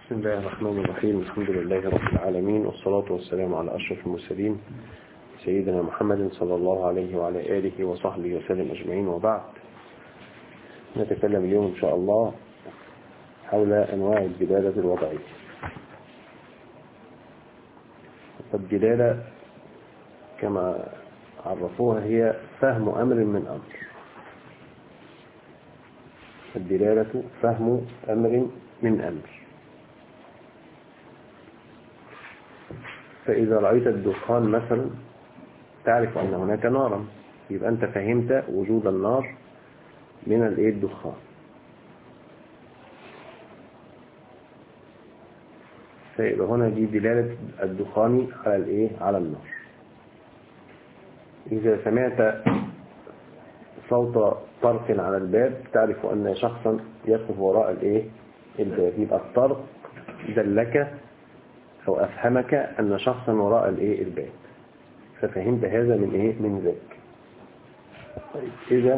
بسم الله الرحمن الرحيم الحمد لله رب العالمين والصلاة والسلام على أشرف المرسلين سيدنا محمد صلى الله عليه وعلى آله وصحبه وسلم أجمعين وبعد نتكلم اليوم إن شاء الله حول أنواع الدلالة الوضعية الدلالة كما عرفوها هي فهم أمر من أمر الدلالة فهم أمر من أمر فإذا رأيت الدخان مثلا تعرف أن هناك نارا يبقى أنت فهمت وجود النار من الايه الدخان فيبقى هنا دي دلالة الدخان على الايه على النار إذا سمعت صوت طرق على الباب تعرف أن شخصا يقف وراء الايه الباب يبقى الطرق دلك أو أفهمك أن شخصا وراء الايه الباب ففهمت هذا من ايه من ذاك طيب إذا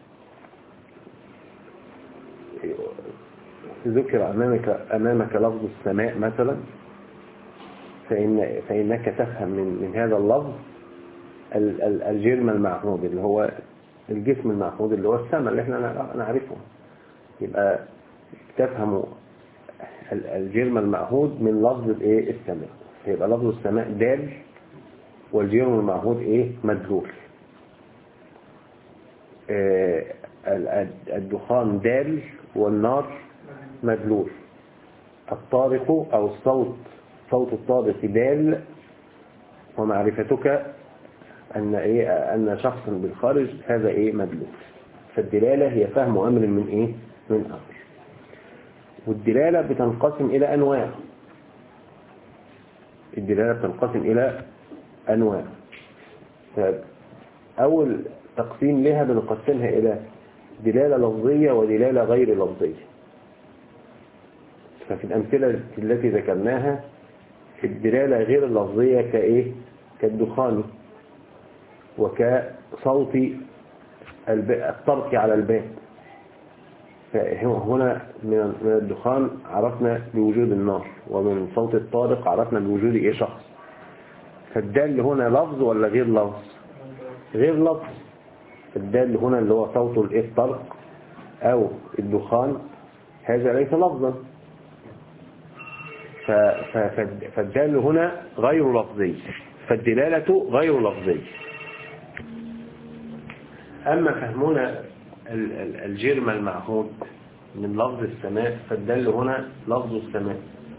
ذكر أمامك أمامك لفظ السماء مثلا فإن فإنك تفهم من من هذا اللفظ الجرم المعهود اللي هو الجسم المعهود اللي هو السماء اللي احنا نعرفه يبقى تفهم الجرم المعهود من لفظ الايه السماء يبقى لفظ السماء دال والجرم المعهود ايه مدلول آه الدخان دال والنار مدلول الطارق او الصوت صوت الطارق دال ومعرفتك ان ايه ان شخصا بالخارج هذا ايه مدلول فالدلالة هي فهم امر من ايه من امر والدلالة بتنقسم الى انواع الدلالة بتنقسم الى انواع اول تقسيم لها بنقسمها الى دلالة لفظية ودلالة غير لفظية ففي الأمثلة التي ذكرناها في الدلالة غير اللفظية كإيه كالدخان وكصوت الطرق على الباب فهنا من الدخان عرفنا بوجود النار ومن صوت الطارق عرفنا بوجود ايه شخص فالدال هنا لفظ ولا غير لفظ غير لفظ الدال هنا اللي هو صوت الايه الطرق او الدخان هذا ليس لفظا فالدال هنا غير لفظي فالدلالة غير لفظي أما فهمنا الجرم المعهود من لفظ السماء فالدل هنا لفظ السماء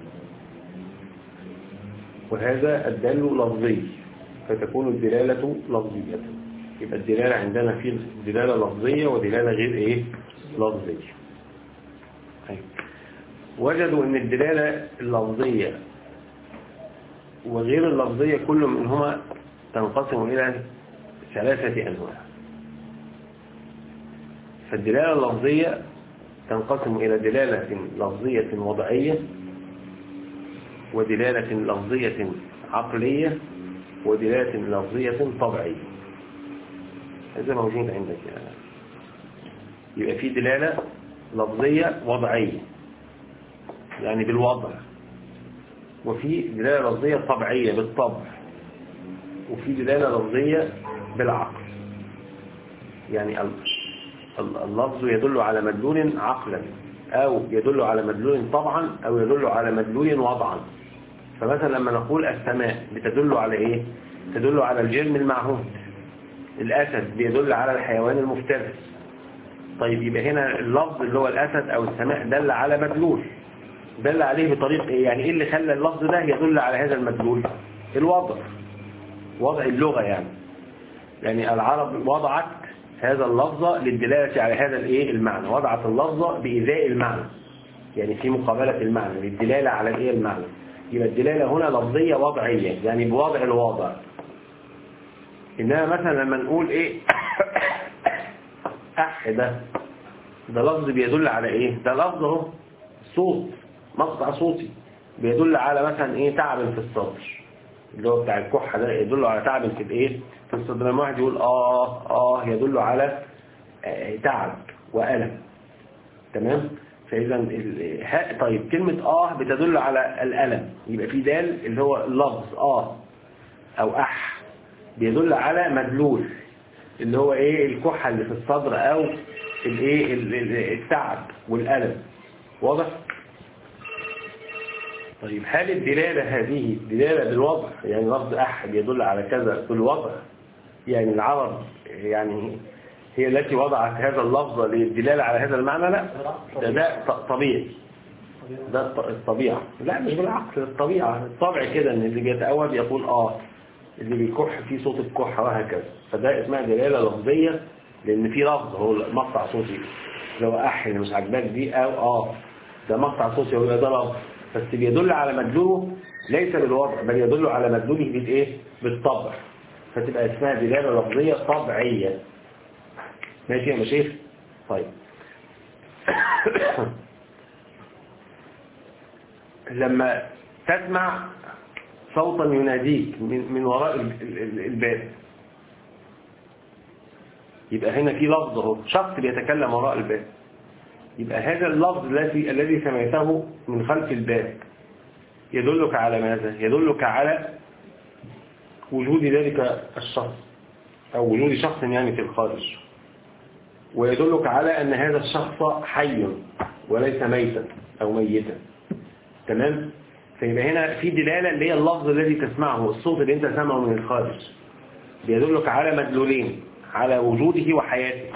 وهذا الدل لفظي فتكون الدلالة لفظية يبقى الدلالة عندنا في دلالة لفظية ودلالة غير ايه لفظية وجدوا ان الدلالة اللفظية وغير اللفظية كل منهما تنقسم الى ثلاثة انواع فالدلالة اللفظية تنقسم الى دلالة لفظية وضعية ودلالة لفظية عقلية ودلالة لفظية طبيعية هذا موجود عندك يعني. يبقى في دلالة لفظية وضعية يعني بالوضع وفي دلالة لفظية طبيعية بالطبع وفي دلالة لفظية بالعقل يعني اللفظ يدل على مدلول عقلا أو يدل على مدلول طبعا أو يدل على مدلول وضعا فمثلا لما نقول السماء بتدل على إيه تدل على الجرم المعهود الأسد بيدل على الحيوان المفترس طيب يبقى هنا اللفظ اللي هو الأسد أو السماء دل على مدلول دل عليه بطريق إيه يعني إيه اللي خلى اللفظ ده يدل على هذا المدلول الوضع وضع اللغة يعني يعني العرب وضعت هذا اللفظ للدلالة على هذا الايه المعنى وضعت اللفظ بإزاء المعنى يعني في مقابلة المعنى للدلالة على الايه المعنى يبقى الدلالة هنا لفظية وضعية يعني بوضع الوضع إنما مثلا لما نقول إيه أح ده ده لفظ بيدل على إيه ده لفظ اهو صوت مقطع صوتي بيدل على مثلا إيه تعب في الصدر اللي هو بتاع الكحة ده يدل على تعب في الإيه في الصدر لما واحد يقول آه آه يدل على تعب وألم تمام فإذا ال- ها- طيب كلمة آه بتدل على الألم يبقى في دال اللي هو اللفظ آه أو أح بيدل على مدلول اللي هو إيه الكحة اللي في الصدر أو الإيه ال- ال- التعب والألم واضح؟ طيب هل الدلالة هذه دلالة بالوضع يعني لفظ أح بيدل على كذا بالوضع يعني العرب يعني هي التي وضعت هذا اللفظ للدلالة على هذا المعنى لا ده, ده ط- طبيعي ده الط- الطبيعة لا مش بالعقل الطبيعة الطبع كده ان اللي بيتأول بيقول اه اللي بيكح فيه صوت الكحة وهكذا فده اسمها دلالة لفظية لان في لفظ هو مقطع صوتي لو اح اللي مش عاجباك دي او اه ده مقطع صوتي هو ده لفظ بس بيدل على مدلوله ليس بالوضع بل يدل على مدلوله بالايه بالطبع فتبقى اسمها دلالة لفظية طبيعية ماشي يا مشيخ طيب لما تسمع صوتا يناديك من, من وراء ال- ال- الباب يبقى هنا في لفظ اهو شخص بيتكلم وراء الباب يبقى هذا اللفظ الذي الذي سمعته من خلف الباب يدلك على ماذا يدلك على وجود ذلك الشخص أو وجود شخص يعني في الخارج ويدلك على أن هذا الشخص حي وليس ميتا أو ميتا تمام فيبقى هنا في دلالة اللي هي اللفظ الذي تسمعه الصوت اللي انت سمعه من الخارج بيدلك على مدلولين على وجوده وحياته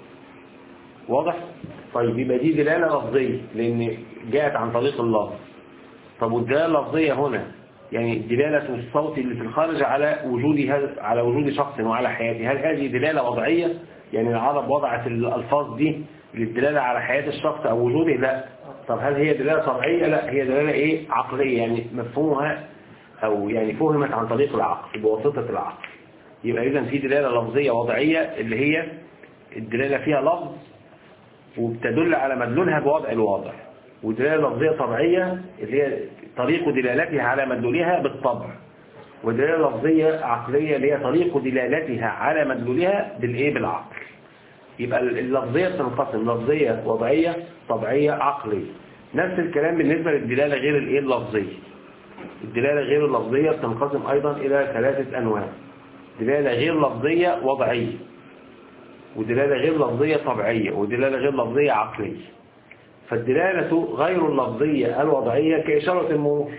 واضح طيب يبقى دي دلالة لفظية لأن جاءت عن طريق اللفظ طب والدلالة اللفظية هنا يعني دلالة الصوت اللي في الخارج على وجود هذا على وجود شخص وعلى حياته هل هذه دلالة وضعية يعني العرب وضعت الألفاظ دي للدلالة على حياة الشخص أو وجوده لا طب هل هي دلالة طبيعية لا هي دلالة إيه عقلية يعني مفهومها أو يعني فهمت عن طريق العقل بواسطة العقل يبقى إذا في دلالة لفظية وضعية اللي هي الدلالة فيها لفظ وبتدل على مدلولها بوضع الواضع ودلالة لفظية طبيعية اللي هي طريق دلالتها على مدلولها بالطبع ودلالة لفظية عقلية اللي هي طريق دلالتها على مدلولها بالإيه بالعقل يبقى اللفظية تنقسم لفظية وضعية طبيعية عقلية نفس الكلام بالنسبة للدلالة غير الإيه اللفظية الدلالة غير اللفظية بتنقسم أيضا إلى ثلاثة أنواع دلالة غير لفظية وضعية ودلالة غير لفظية طبيعية ودلالة غير لفظية عقلية فالدلالة غير اللفظية الوضعية كإشارة المرور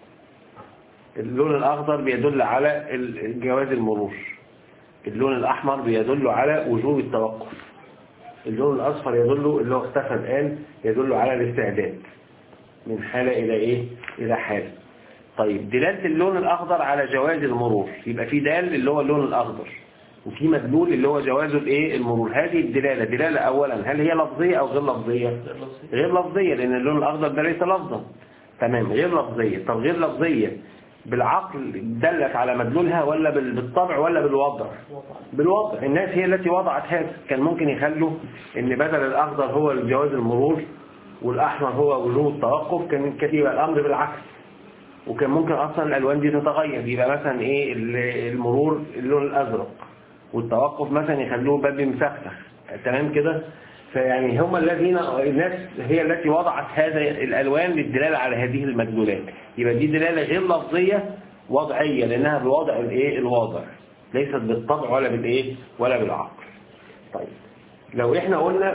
اللون الأخضر بيدل على ال- جواز المرور اللون الأحمر بيدل على وجوب التوقف اللون الأصفر يدل اللي هو اختفى الآن يدل على الاستعداد من حالة إلى إيه إلى حالة طيب دلالة اللون الأخضر على جواز المرور يبقى في دال اللي هو اللون الأخضر وفي مدلول اللي هو جواز الايه المرور هذه الدلالة دلالة أولا هل هي لفظية أو غير لفظية غير لفظية لأن اللون الأخضر ده ليس لفظا تمام غير لفظية طب غير لفظية بالعقل دلت على مدلولها ولا بال- بالطبع ولا بالوضع بالوضع الناس هي التي وضعت هذا كان ممكن يخلوا ان بدل الأخضر هو جواز المرور والأحمر هو وجوب التوقف كان كان يبقى الأمر بالعكس وكان ممكن أصلا الألوان دي تتغير يبقى مثلا إيه ال- المرور اللون الأزرق والتوقف مثلا يخلوه باب مسخسخ تمام كده فيعني هم الذين الناس هي التي وضعت هذا الألوان للدلالة على هذه المدلولات يبقى دي دلالة غير لفظية وضعية لأنها بوضع الإيه الواضع ليست بالطبع ولا بالإيه ولا بالعقل طيب لو إحنا قلنا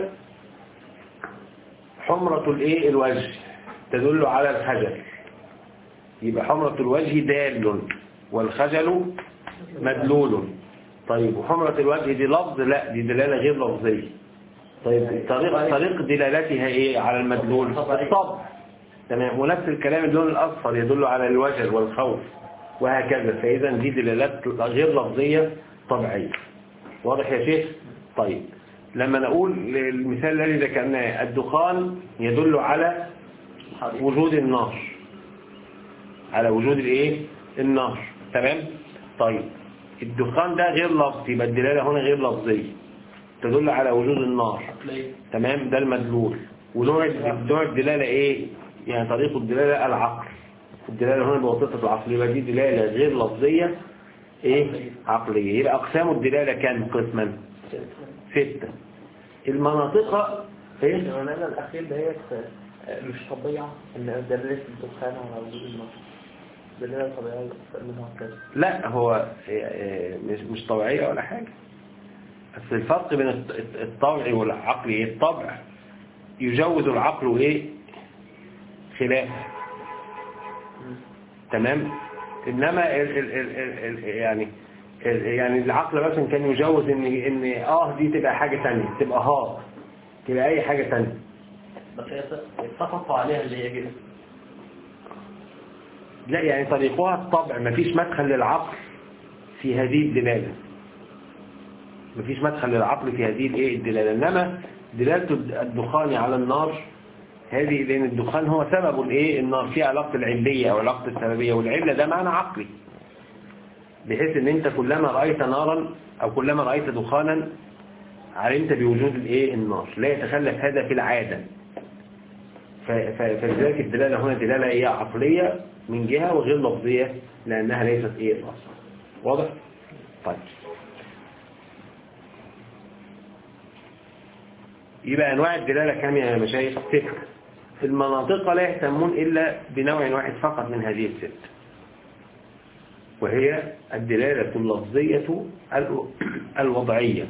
حمرة الإيه الوجه تدل على الخجل يبقى حمرة الوجه دال والخجل مدلول طيب وحمرة الوجه دي لفظ لا دي دلالة غير لفظية طيب طريق طريق دلالتها ايه على المدلول الطبع تمام ونفس الكلام اللون الاصفر يدل على الوجل والخوف وهكذا فاذا دي دلالات غير لفظية طبيعية واضح يا شيخ طيب لما نقول المثال الذي ذكرناه الدخان يدل على وجود النار على وجود الايه النار تمام طيب الدخان ده غير لفظي يبقى الدلاله هنا غير لفظيه تدل على وجود النار تمام ده المدلول ونوع نوع الدلاله ايه يعني طريق الدلاله العقل الدلاله هنا بواسطه العقل يبقى دي دلاله غير لفظيه ايه عقليه يبقى اقسام الدلاله كام قسما ستة المناطق ايه المعنى الأخير ديت آه، مش طبيعة إن دلالة الدخان على وجود النار دلالة طبيعية منها كذا لا هو آه، آه، مش مش طبيعية ولا حاجة بس الفرق بين الط- الطبع والعقل ايه الطبع يجوز العقل ايه خلاف تمام انما ال ال ال ال ال يعني ال يعني العقل مثلا كان يجوز ان ان اه دي تبقى حاجة تانية تبقى ها تبقى اي حاجة تانية بس هي اتفقوا عليها اللي هي كده لا يعني طريقها الطبع مفيش مدخل للعقل في هذه الدلالة مفيش مدخل للعقل في هذه الايه الدلالة انما دلالة الدخان على النار هذه لان الدخان هو سبب الايه النار في علاقة العلية او علاقة السببية والعلة ده معنى عقلي بحيث ان انت كلما رأيت نارا او كلما رأيت دخانا علمت بوجود الايه النار لا يتخلف هذا في العادة ف- ف- فلذلك الدلالة هنا دلالة هي عقلية من جهة وغير لفظية لأنها ليست إيه الأصل واضح؟ طيب يبقى أنواع الدلالة كام يا مشايخ؟ ست المناطق لا يهتمون إلا بنوع واحد فقط من هذه الست وهي الدلالة اللفظية ال- الوضعية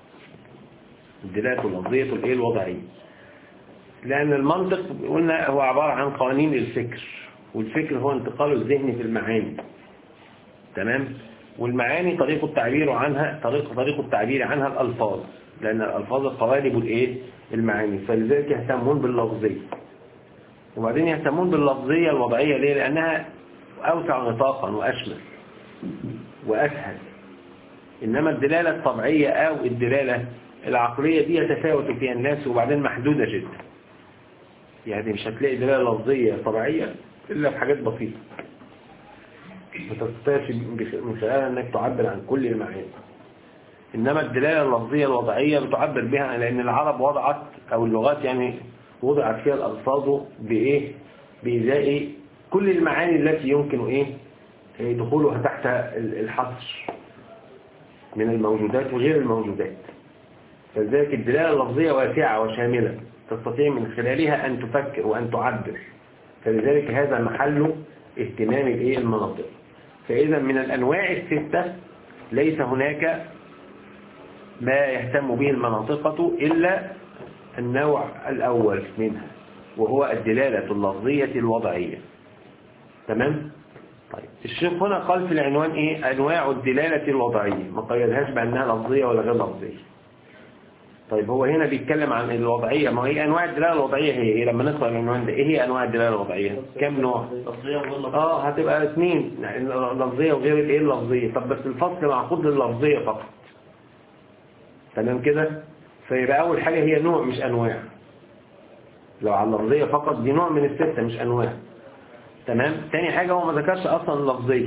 الدلالة اللفظية الإيه الوضعية لأن المنطق قلنا هو عبارة عن قوانين الفكر والفكر هو انتقال الذهن في المعاني تمام والمعاني طريق التعبير عنها طريق طريق التعبير عنها الألفاظ لأن الألفاظ قوالب الإيه المعاني فلذلك يهتمون باللفظية وبعدين يهتمون باللفظية الوضعية ليه لأنها أوسع نطاقا وأشمل وأسهل إنما الدلالة الطبيعية أو الدلالة العقلية دي يتفاوت فيها الناس وبعدين محدودة جدا يعني مش هتلاقي دلالة لفظية طبيعية إلا في حاجات بسيطة ما تستطيعش من خلالها أنك تعبر عن كل المعاني إنما الدلالة اللفظية الوضعية بتعبر بها لأن العرب وضعت أو اللغات يعني وضعت فيها الألفاظ بإيه بإزاء كل المعاني التي يمكن إيه دخولها تحت الحصر من الموجودات وغير الموجودات فلذلك الدلالة اللفظية واسعة وشاملة تستطيع من خلالها أن تفكر وأن تعبر فلذلك هذا محل اهتمام الايه المناطق فإذا من الأنواع الستة ليس هناك ما يهتم به المناطقة إلا النوع الأول منها وهو الدلالة اللفظية الوضعية تمام؟ طيب الشيخ هنا قال في العنوان إيه؟ أنواع الدلالة الوضعية ما قيدهاش بأنها لفظية ولا غير لفظية طيب هو هنا بيتكلم عن الوضعية ما هي أنواع الدلالة الوضعية هي إيه لما نقرأ العنوان ده إيه هي أنواع الدلالة الوضعية كم نوع لفظية وغير لفظية آه هتبقى اثنين يعني لفظية وغير الإيه اللفظية طب بس الفصل معقود لللفظية فقط تمام كده فيبقى أول حاجة هي نوع مش أنواع لو على اللفظية فقط دي نوع من الستة مش أنواع تمام تاني حاجة هو ما ذكرش أصلا اللفظية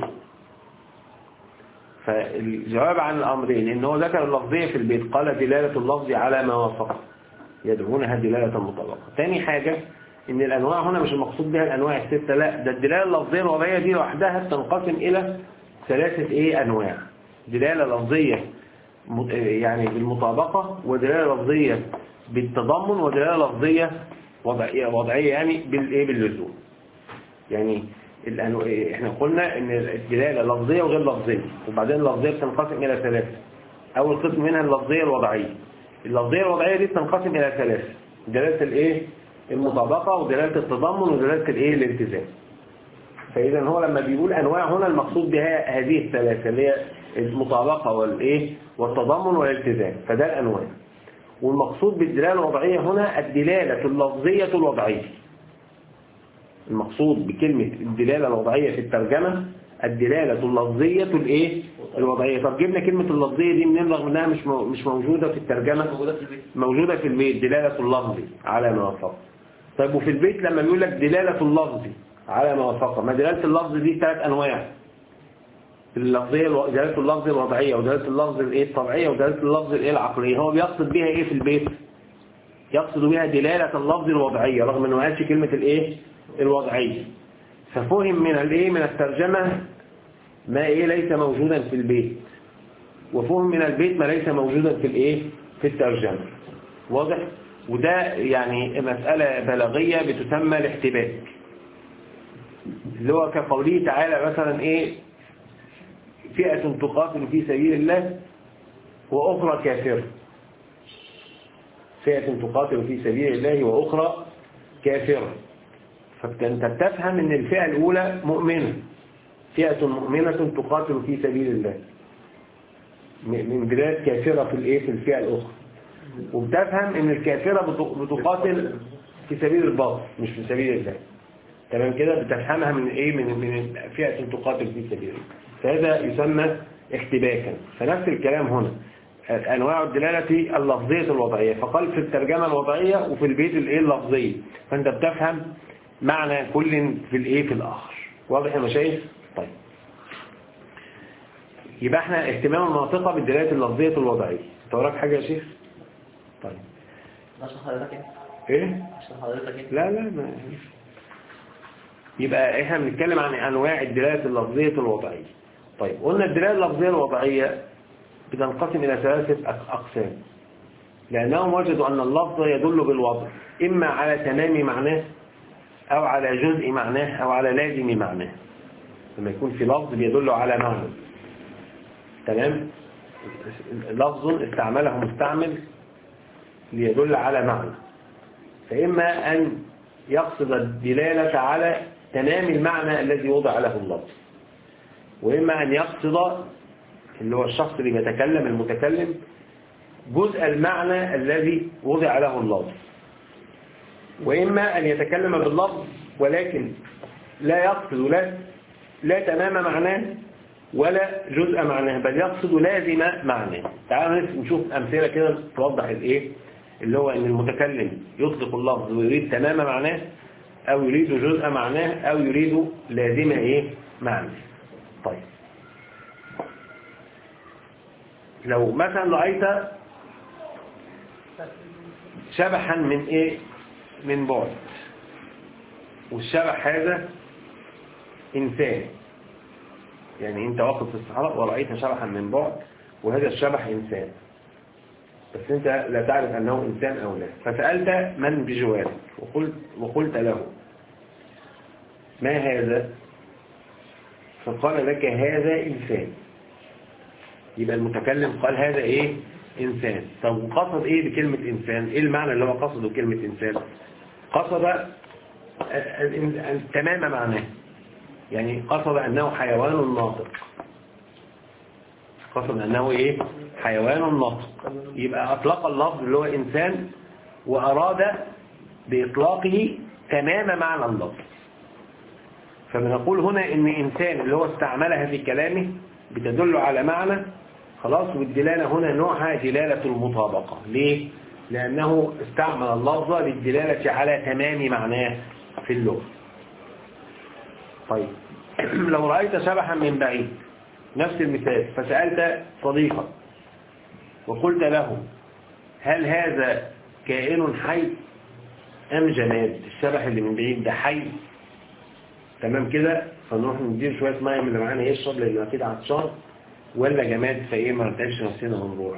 فالجواب عن الأمرين إن هو ذكر اللفظية في البيت قال دلالة اللفظ على ما وافق يدعونها دلالة مطلقة تاني حاجة إن الأنواع هنا مش المقصود بها الأنواع الستة لا ده الدلالة اللفظية الوضعية دي لوحدها تنقسم إلى ثلاثة إيه أنواع دلالة لفظية مت- يعني بالمطابقة ودلالة لفظية بالتضمن ودلالة لفظية وضعية, وضعية يعني بالإيه باللزوم يعني الأنو- احنا قلنا ان الدلالة لفظية وغير لفظية وبعدين اللفظية بتنقسم الى ثلاثة اول قسم منها اللفظية الوضعية اللفظية الوضعية دي بتنقسم الى ثلاثة دلالة الايه المطابقة ودلالة التضمن ودلالة الايه الالتزام فاذا هو لما بيقول انواع هنا المقصود بها هذه الثلاثة اللي هي المطابقة والايه والتضمن والالتزام فده الانواع والمقصود بالدلالة الوضعية هنا الدلالة اللفظية الوضعية المقصود بكلمة الدلالة الوضعية في الترجمة الدلالة اللفظية الايه الوضعية طب جبنا كلمة اللفظية دي منين رغم انها مش مو- مش موجودة في الترجمة موجودة في البيت موجودة في البيت دلالة اللفظ على ما وافق طيب وفي البيت لما بيقول لك دلالة اللفظ على ما وافق ما دلالة اللفظ دي ثلاث انواع اللفظية الو- دلالة اللفظ الوضعية ودلالة اللفظ الايه الطبيعية ودلالة اللفظ الايه العقلية هو بيقصد بيها ايه في البيت يقصد بها دلالة اللفظ الوضعية رغم انه ما قالش كلمة الايه الوضعية ففهم من الايه من الترجمة ما ايه ليس موجودا في البيت وفهم من البيت ما ليس موجودا في الايه في الترجمة واضح وده يعني مسألة بلاغية بتسمى الاحتباك اللي هو كقوله تعالى مثلا ايه فئة تقاتل في سبيل الله وأخرى كافرة فئة تقاتل في سبيل الله وأخرى كافرة فأنت بتفهم ان الفئة الأولى مؤمنة فئة مؤمنة تقاتل في سبيل الله من بلاد كافرة في الايه في الفئة الأخرى وبتفهم ان الكافرة بتقاتل في سبيل الباطل مش في سبيل الله تمام كده بتفهمها من ايه من من فئة تقاتل في سبيل الله فهذا يسمى احتباكا فنفس الكلام هنا انواع الدلاله اللفظيه الوضعيه فقال في الترجمه الوضعيه وفي البيت الايه اللفظيه فانت بتفهم معنى كل في الايه في الاخر واضح يا مشايخ طيب يبقى احنا اهتمام المنطقه بالدلالات اللفظيه الوضعيه انت وراك حاجه يا شيخ طيب عشان حضرتك ايه عشان حضرتك لا لا ما يبقى احنا بنتكلم عن انواع الدلالات اللفظيه الوضعيه طيب قلنا الدلاله اللفظيه الوضعيه بتنقسم إلى ثلاثة أقسام لأنهم وجدوا أن اللفظ يدل بالوضع إما على تمام معناه أو على جزء معناه أو على لازم معناه لما يكون في لفظ بيدل على معنى تمام لفظ استعمله مستعمل ليدل على معنى فإما أن يقصد الدلالة على تمام المعنى الذي وضع له اللفظ وإما أن يقصد اللي هو الشخص اللي بيتكلم المتكلم جزء المعنى الذي وضع له اللفظ وإما أن يتكلم باللفظ ولكن لا يقصد لا, لا تمام معناه ولا جزء معناه بل يقصد لازم معناه تعالوا نشوف أمثلة كده توضح الإيه اللي هو أن المتكلم يطلق اللفظ ويريد تمام معناه أو يريد جزء معناه أو يريد لازم إيه معناه طيب لو مثلا رأيت شبحا من ايه من بعد والشبح هذا انسان يعني انت واقف في الصحراء ورأيت شبحا من بعد وهذا الشبح انسان بس انت لا تعرف انه انسان او لا فسألت من بجوارك وقلت, وقلت له ما هذا فقال لك هذا انسان يبقى المتكلم قال هذا ايه انسان طب قصد ايه بكلمة انسان ايه المعنى اللي هو قصده بكلمة انسان قصد تمام معناه يعني قصد انه حيوان ناطق قصد انه ايه حيوان ناطق يبقى اطلق اللفظ اللي هو انسان واراد باطلاقه تمام معنى اللفظ فبنقول هنا ان انسان اللي هو استعملها في كلامه بتدل على معنى خلاص والدلالة هنا نوعها دلالة المطابقة ليه؟ لأنه استعمل اللفظ للدلالة على تمام معناه في اللغة طيب لو رأيت شبحا من بعيد نفس المثال فسألت صديقا وقلت له هل هذا كائن حي أم جماد الشبح اللي من بعيد ده حي تمام كده فنروح ندير شوية مية من اللي معانا يشرب لأنه أكيد عطشان ولا جماد فايه ما نتعبش نفسنا ونروح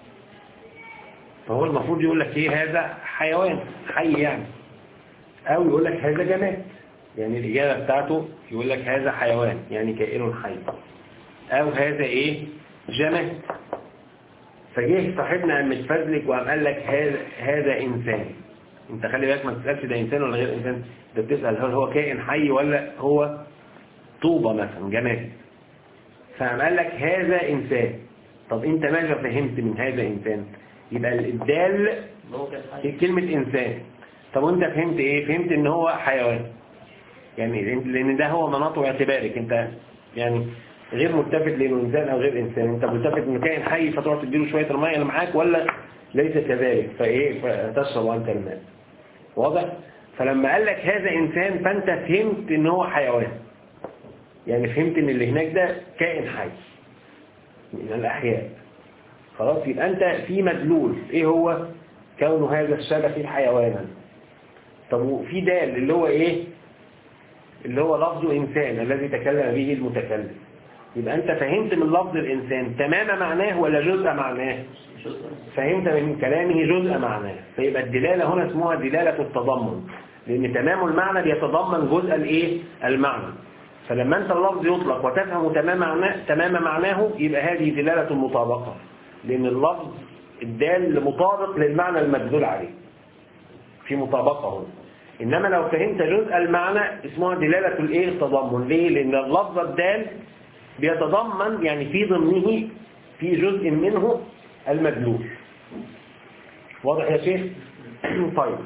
فهو المفروض يقول لك ايه هذا حيوان حي يعني او يقول لك هذا جماد يعني الاجابه بتاعته يقول لك هذا حيوان يعني كائن حي او هذا ايه جماد فجه صاحبنا قام متفزلك وقام قال لك هذا هذا انسان انت خلي بالك ما تسالش ده انسان ولا غير انسان ده بتسال هل هو كائن حي ولا هو طوبه مثلا جماد فقام قال لك هذا إنسان طب أنت ماذا فهمت من هذا إنسان يبقى الدال كلمة إنسان طب وأنت فهمت إيه فهمت إن هو حيوان يعني لأن ده هو مناط اعتبارك أنت يعني غير ملتفت لأنه إنسان أو غير إنسان أنت ملتفت إنه كائن حي فتروح تديله شوية المية اللي معاك ولا ليس كذلك فإيه فتشرب أنت الماء واضح فلما قال لك هذا إنسان فأنت فهمت إن هو حيوان يعني فهمت ان اللي هناك ده كائن حي من الأحياء خلاص يبقى أنت في مدلول إيه هو كون هذا الشبح حيوانا طب وفي دال اللي هو إيه اللي هو لفظ إنسان الذي تكلم به المتكلم يبقى أنت فهمت من لفظ الإنسان تمام معناه ولا جزء معناه فهمت من كلامه جزء معناه فيبقى الدلالة هنا اسمها دلالة التضمن لأن تمام المعنى بيتضمن جزء الايه المعنى فلما انت اللفظ يطلق وتفهم تمام معناه تمام معناه يبقى هذه دلالة المطابقة لأن اللفظ الدال مطابق للمعنى المدلول عليه في مطابقة هنا إنما لو فهمت جزء المعنى اسمها دلالة الايه التضمن ليه لأن اللفظ الدال بيتضمن يعني في ضمنه في جزء منه المدلول واضح يا شيخ طيب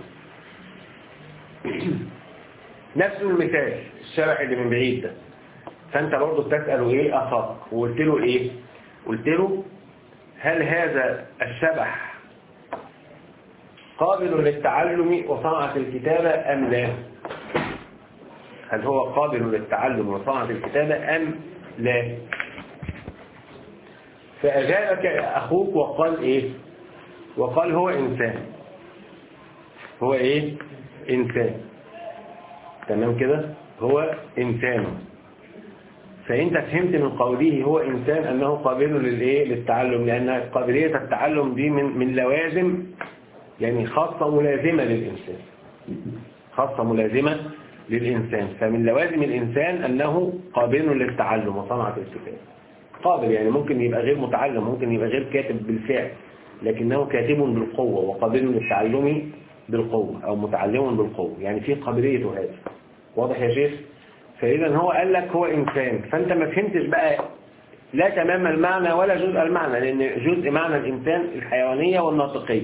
نفس المثال الشرح اللي من بعيد ده فانت برضه بتسأله ايه اخاك وقلت له ايه قلت له هل هذا الشبح قابل للتعلم وصنعة الكتابة أم لا هل هو قابل للتعلم وصنعة الكتابة أم لا فأجابك أخوك وقال إيه وقال هو إنسان هو إيه إنسان تمام كده هو إنسان فأنت فهمت من قوله هو إنسان أنه قابل للإيه للتعلم لأن قابلية التعلم دي من من لوازم يعني خاصة ملازمة للإنسان خاصة ملازمة للإنسان فمن لوازم الإنسان أنه قابل للتعلم وصنعة الكتاب قابل يعني ممكن يبقى غير متعلم ممكن يبقى غير كاتب بالفعل لكنه كاتب بالقوة وقابل للتعلم بالقوة أو متعلم بالقوة يعني في قابلية هذا واضح يا شيخ فإذا هو قال لك هو إنسان فأنت ما فهمتش بقى لا تمام المعنى ولا جزء المعنى لأن جزء معنى الإنسان الحيوانية والناطقية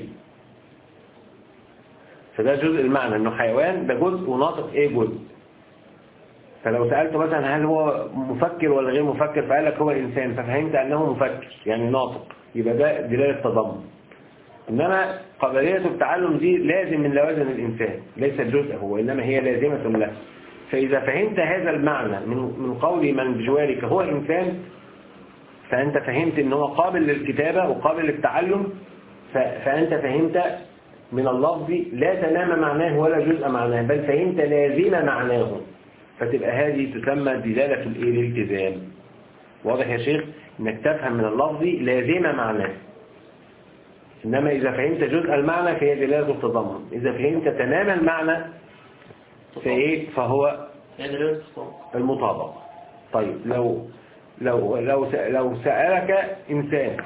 فده جزء المعنى انه حيوان ده جزء وناطق ايه جزء فلو سألته مثلا هل هو مفكر ولا غير مفكر فقال لك هو انسان ففهمت انه مفكر يعني ناطق يبقى ده دلالة تضمن انما قابلية التعلم دي لازم من لوازم الانسان ليس جزء هو انما هي لازمة له فاذا فهمت هذا المعنى من من قول من بجوارك هو انسان فانت فهمت ان هو قابل للكتابة وقابل للتعلم فانت فهمت من اللفظ لا تمام معناه ولا جزء معناه بل فهمت لازم معناه فتبقى هذه تسمى دلالة الايه الالتزام واضح يا شيخ انك تفهم من اللفظ لازم معناه انما اذا فهمت جزء المعنى فهي دلالة التضمن اذا فهمت تمام المعنى فايه فهو المطابقة طيب لو لو لو لو سألك انسان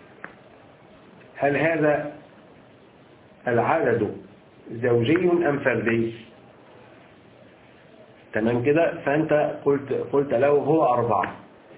هل هذا العدد زوجي أم فردي تمام كده فأنت قلت, قلت له هو أربعة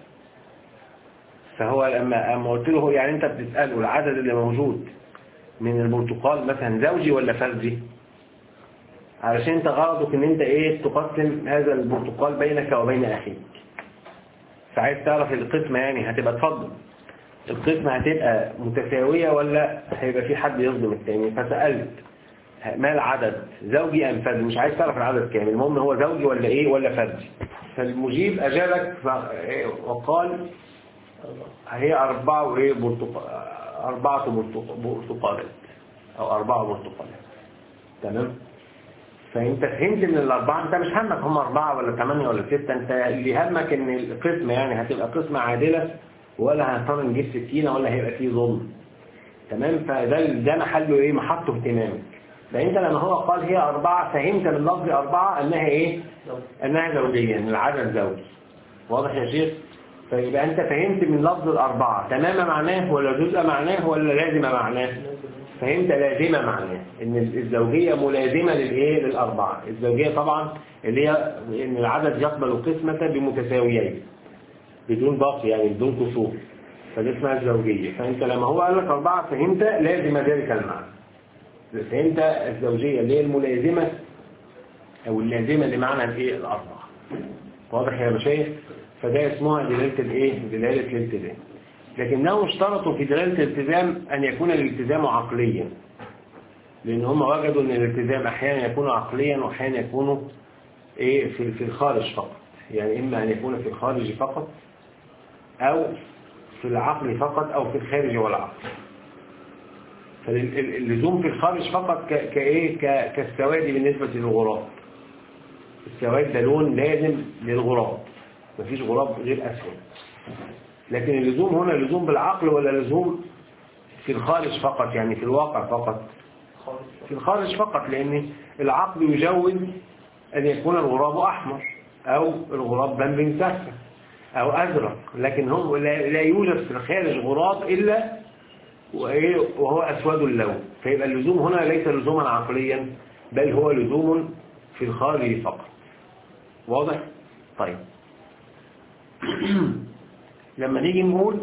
فهو لما أما قلت له يعني أنت بتسأله العدد اللي موجود من البرتقال مثلا زوجي ولا فردي علشان انت غرضك ان انت ايه تقسم هذا البرتقال بينك وبين اخيك فعايز تعرف القسمة يعني هتبقى تفضل القسمة هتبقى متساوية ولا هيبقى في حد يظلم التاني فسألت ما العدد زوجي أم فردي مش عايز تعرف العدد كامل المهم هو زوجي ولا إيه ولا فردي فالمجيب أجابك وقال هي أربعة وإيه برتقال أربعة برتقالات أو أربعة برتقالات تمام فأنت فهمت إن الأربعة أنت مش همك هم أربعة ولا ثمانية ولا ستة أنت اللي همك إن القسمة يعني هتبقى قسمة عادلة ولا هنضطر نجيب سكينة ولا هيبقى فيه ظلم تمام فده ده محله ايه محطه اهتمامك فانت لما هو قال هي أربعة فهمت من لفظ أربعة أنها ايه أنها زوجية ان العدد زوجي واضح يا شيخ فيبقى أنت فهمت من لفظ الأربعة تمام معناه ولا جزء معناه ولا لازم معناه فهمت لازمة معناه ان الزوجية ملازمة للايه للأربعة الزوجية طبعا اللي هي ان العدد يقبل قسمة بمتساويين بدون باقي يعني بدون كسور فدي اسمها الزوجية فانت لما هو قال لك أربعة فهمت لازم ذلك المعنى فهمت الزوجية اللي هي الملازمة أو اللازمة لمعنى الايه الأربعة واضح يا مشايخ فده اسمها دلالة الايه دلالة الالتزام لكنهم اشترطوا في دلالة الالتزام أن يكون الالتزام عقليا لأن هم وجدوا أن الالتزام أحيانا يكون عقليا وأحيانا يكون إيه في في الخارج فقط يعني إما أن يكون في الخارج فقط أو في العقل فقط أو في الخارج والعقل فاللزوم في الخارج فقط كإيه كالسواد بالنسبة للغراب السواد ده لون لازم للغراب مفيش غراب غير أسود لكن اللزوم هنا لزوم بالعقل ولا لزوم في الخارج فقط يعني في الواقع فقط خالص في الخارج فقط لأن العقل يجوز أن يكون الغراب أحمر أو الغراب بنبن سهل أو أزرق لكن هو لا لا يوجد في الخارج غراب إلا وإيه- وهو أسود اللون فيبقى اللزوم هنا ليس لزوما عقليا بل هو لزوم في الخارج فقط واضح؟ طيب لما نيجي نقول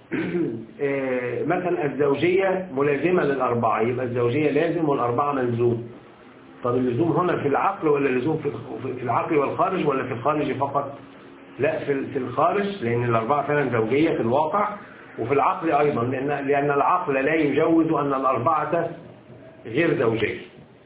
آه، مثلا الزوجية ملازمة للأربعة يبقى الزوجية لازم والأربعة ملزوم طب اللزوم هنا في العقل ولا اللزوم في في العقل والخارج ولا في الخارج فقط لا في في الخارج لأن الأربعة فعلا زوجية في الواقع وفي العقل أيضا لأن لأن العقل لا يجوز أن الأربعة غير زوجية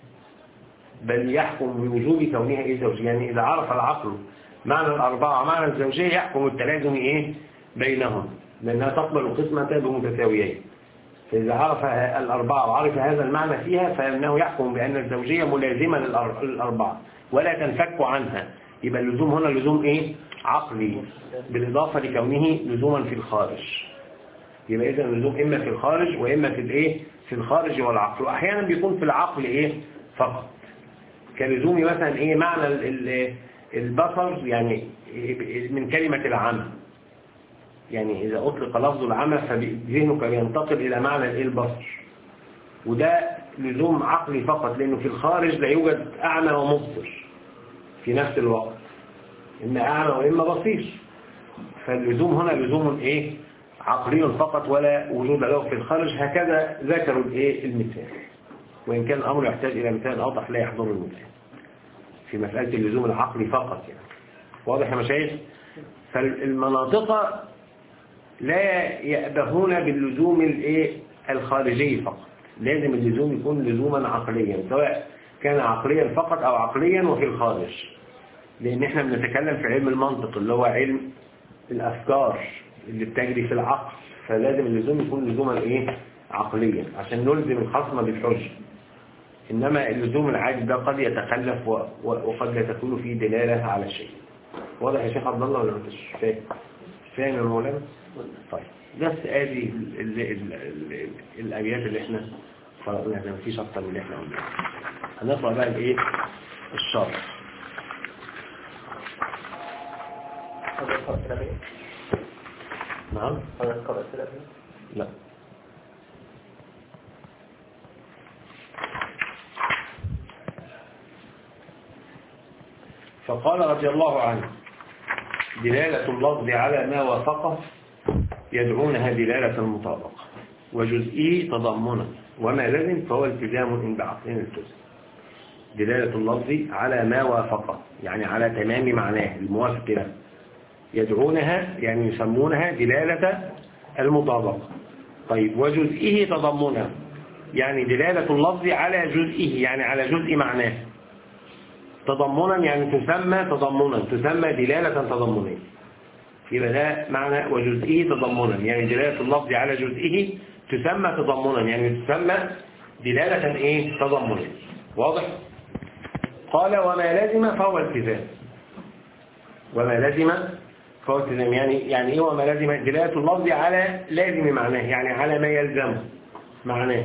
بل يحكم بوجوب كونها إيه زوجية يعني إذا عرف العقل معنى الأربعة ومعنى الزوجية يحكم التلازم إيه بينهم لأنها تقبل قسمة بمتساويين فإذا عرف الأربعة وعرف هذا المعنى فيها فإنه يحكم بأن الزوجية ملازمة للأر- للأربعة ولا تنفك عنها يبقى اللزوم هنا لزوم إيه؟ عقلي بالإضافة لكونه لزوما في الخارج يبقى إذا اللزوم إما في الخارج وإما في الإيه؟ في الخارج والعقل وأحيانا بيكون في العقل إيه؟ فقط كلزوم مثلا إيه معنى ال- ال- البصر يعني من كلمة العمى يعني إذا أطلق لفظ العمى فذهنك بينتقل إلى معنى الإيه البصر وده لزوم عقلي فقط لأنه في الخارج لا يوجد أعمى ومبصر في نفس الوقت إما أعمى وإما بصير فاللزوم هنا لزوم إيه عقلي فقط ولا وجود له في الخارج هكذا ذكروا الإيه المثال وإن كان الأمر يحتاج إلى مثال أوضح لا يحضر المثال في مسألة اللزوم العقلي فقط يعني واضح يا مشايخ فالمناطق لا يأبهون باللزوم الايه الخارجي فقط لازم اللزوم يكون لزوما عقليا سواء كان عقليا فقط او عقليا وفي الخارج لان احنا بنتكلم في علم المنطق اللي هو علم الافكار اللي بتجري في العقل فلازم اللزوم يكون لزوما ايه عقليا عشان نلزم الخصم بالحجه انما اللزوم العادي ده قد يتخلف و- و- وقد لا تكون فيه دلاله على شيء واضح يا شيخ عبد الله ولا مش فاهم فاهم يا مولانا طيب بس ادي ال- ال- ال- ال- الابيات اللي احنا فرقناها ما فيش اكتر من اللي احنا قلناه هنقرا بقى الايه الشرح هذا القرأ الأبيض نعم هذا القرأ الأبيض لا فقال رضي الله عنه دلالة اللفظ على ما وافقه يدعونها دلالة المطابقة وجزئي تضمنا وما لازم فهو التزام إن بعقلين التزم دلالة اللفظ على ما وافقه يعني على تمام معناه الموافق له يدعونها يعني يسمونها دلالة المطابقة طيب وجزئه تضمنا يعني دلالة اللفظ على جزئه يعني على جزء معناه تضمنا يعني تسمى تضمنا تسمى دلالة تضمنية يبقى ده معنى وجزئه تضمنا يعني دلالة اللفظ على جزئه تسمى تضمنا يعني تسمى دلالة ايه تضمنية واضح قال وما لازم فهو التزام وما لازم فهو التزام يعني يعني ايه وما لازم دلالة اللفظ على لازم معناه يعني على ما يلزمه معناه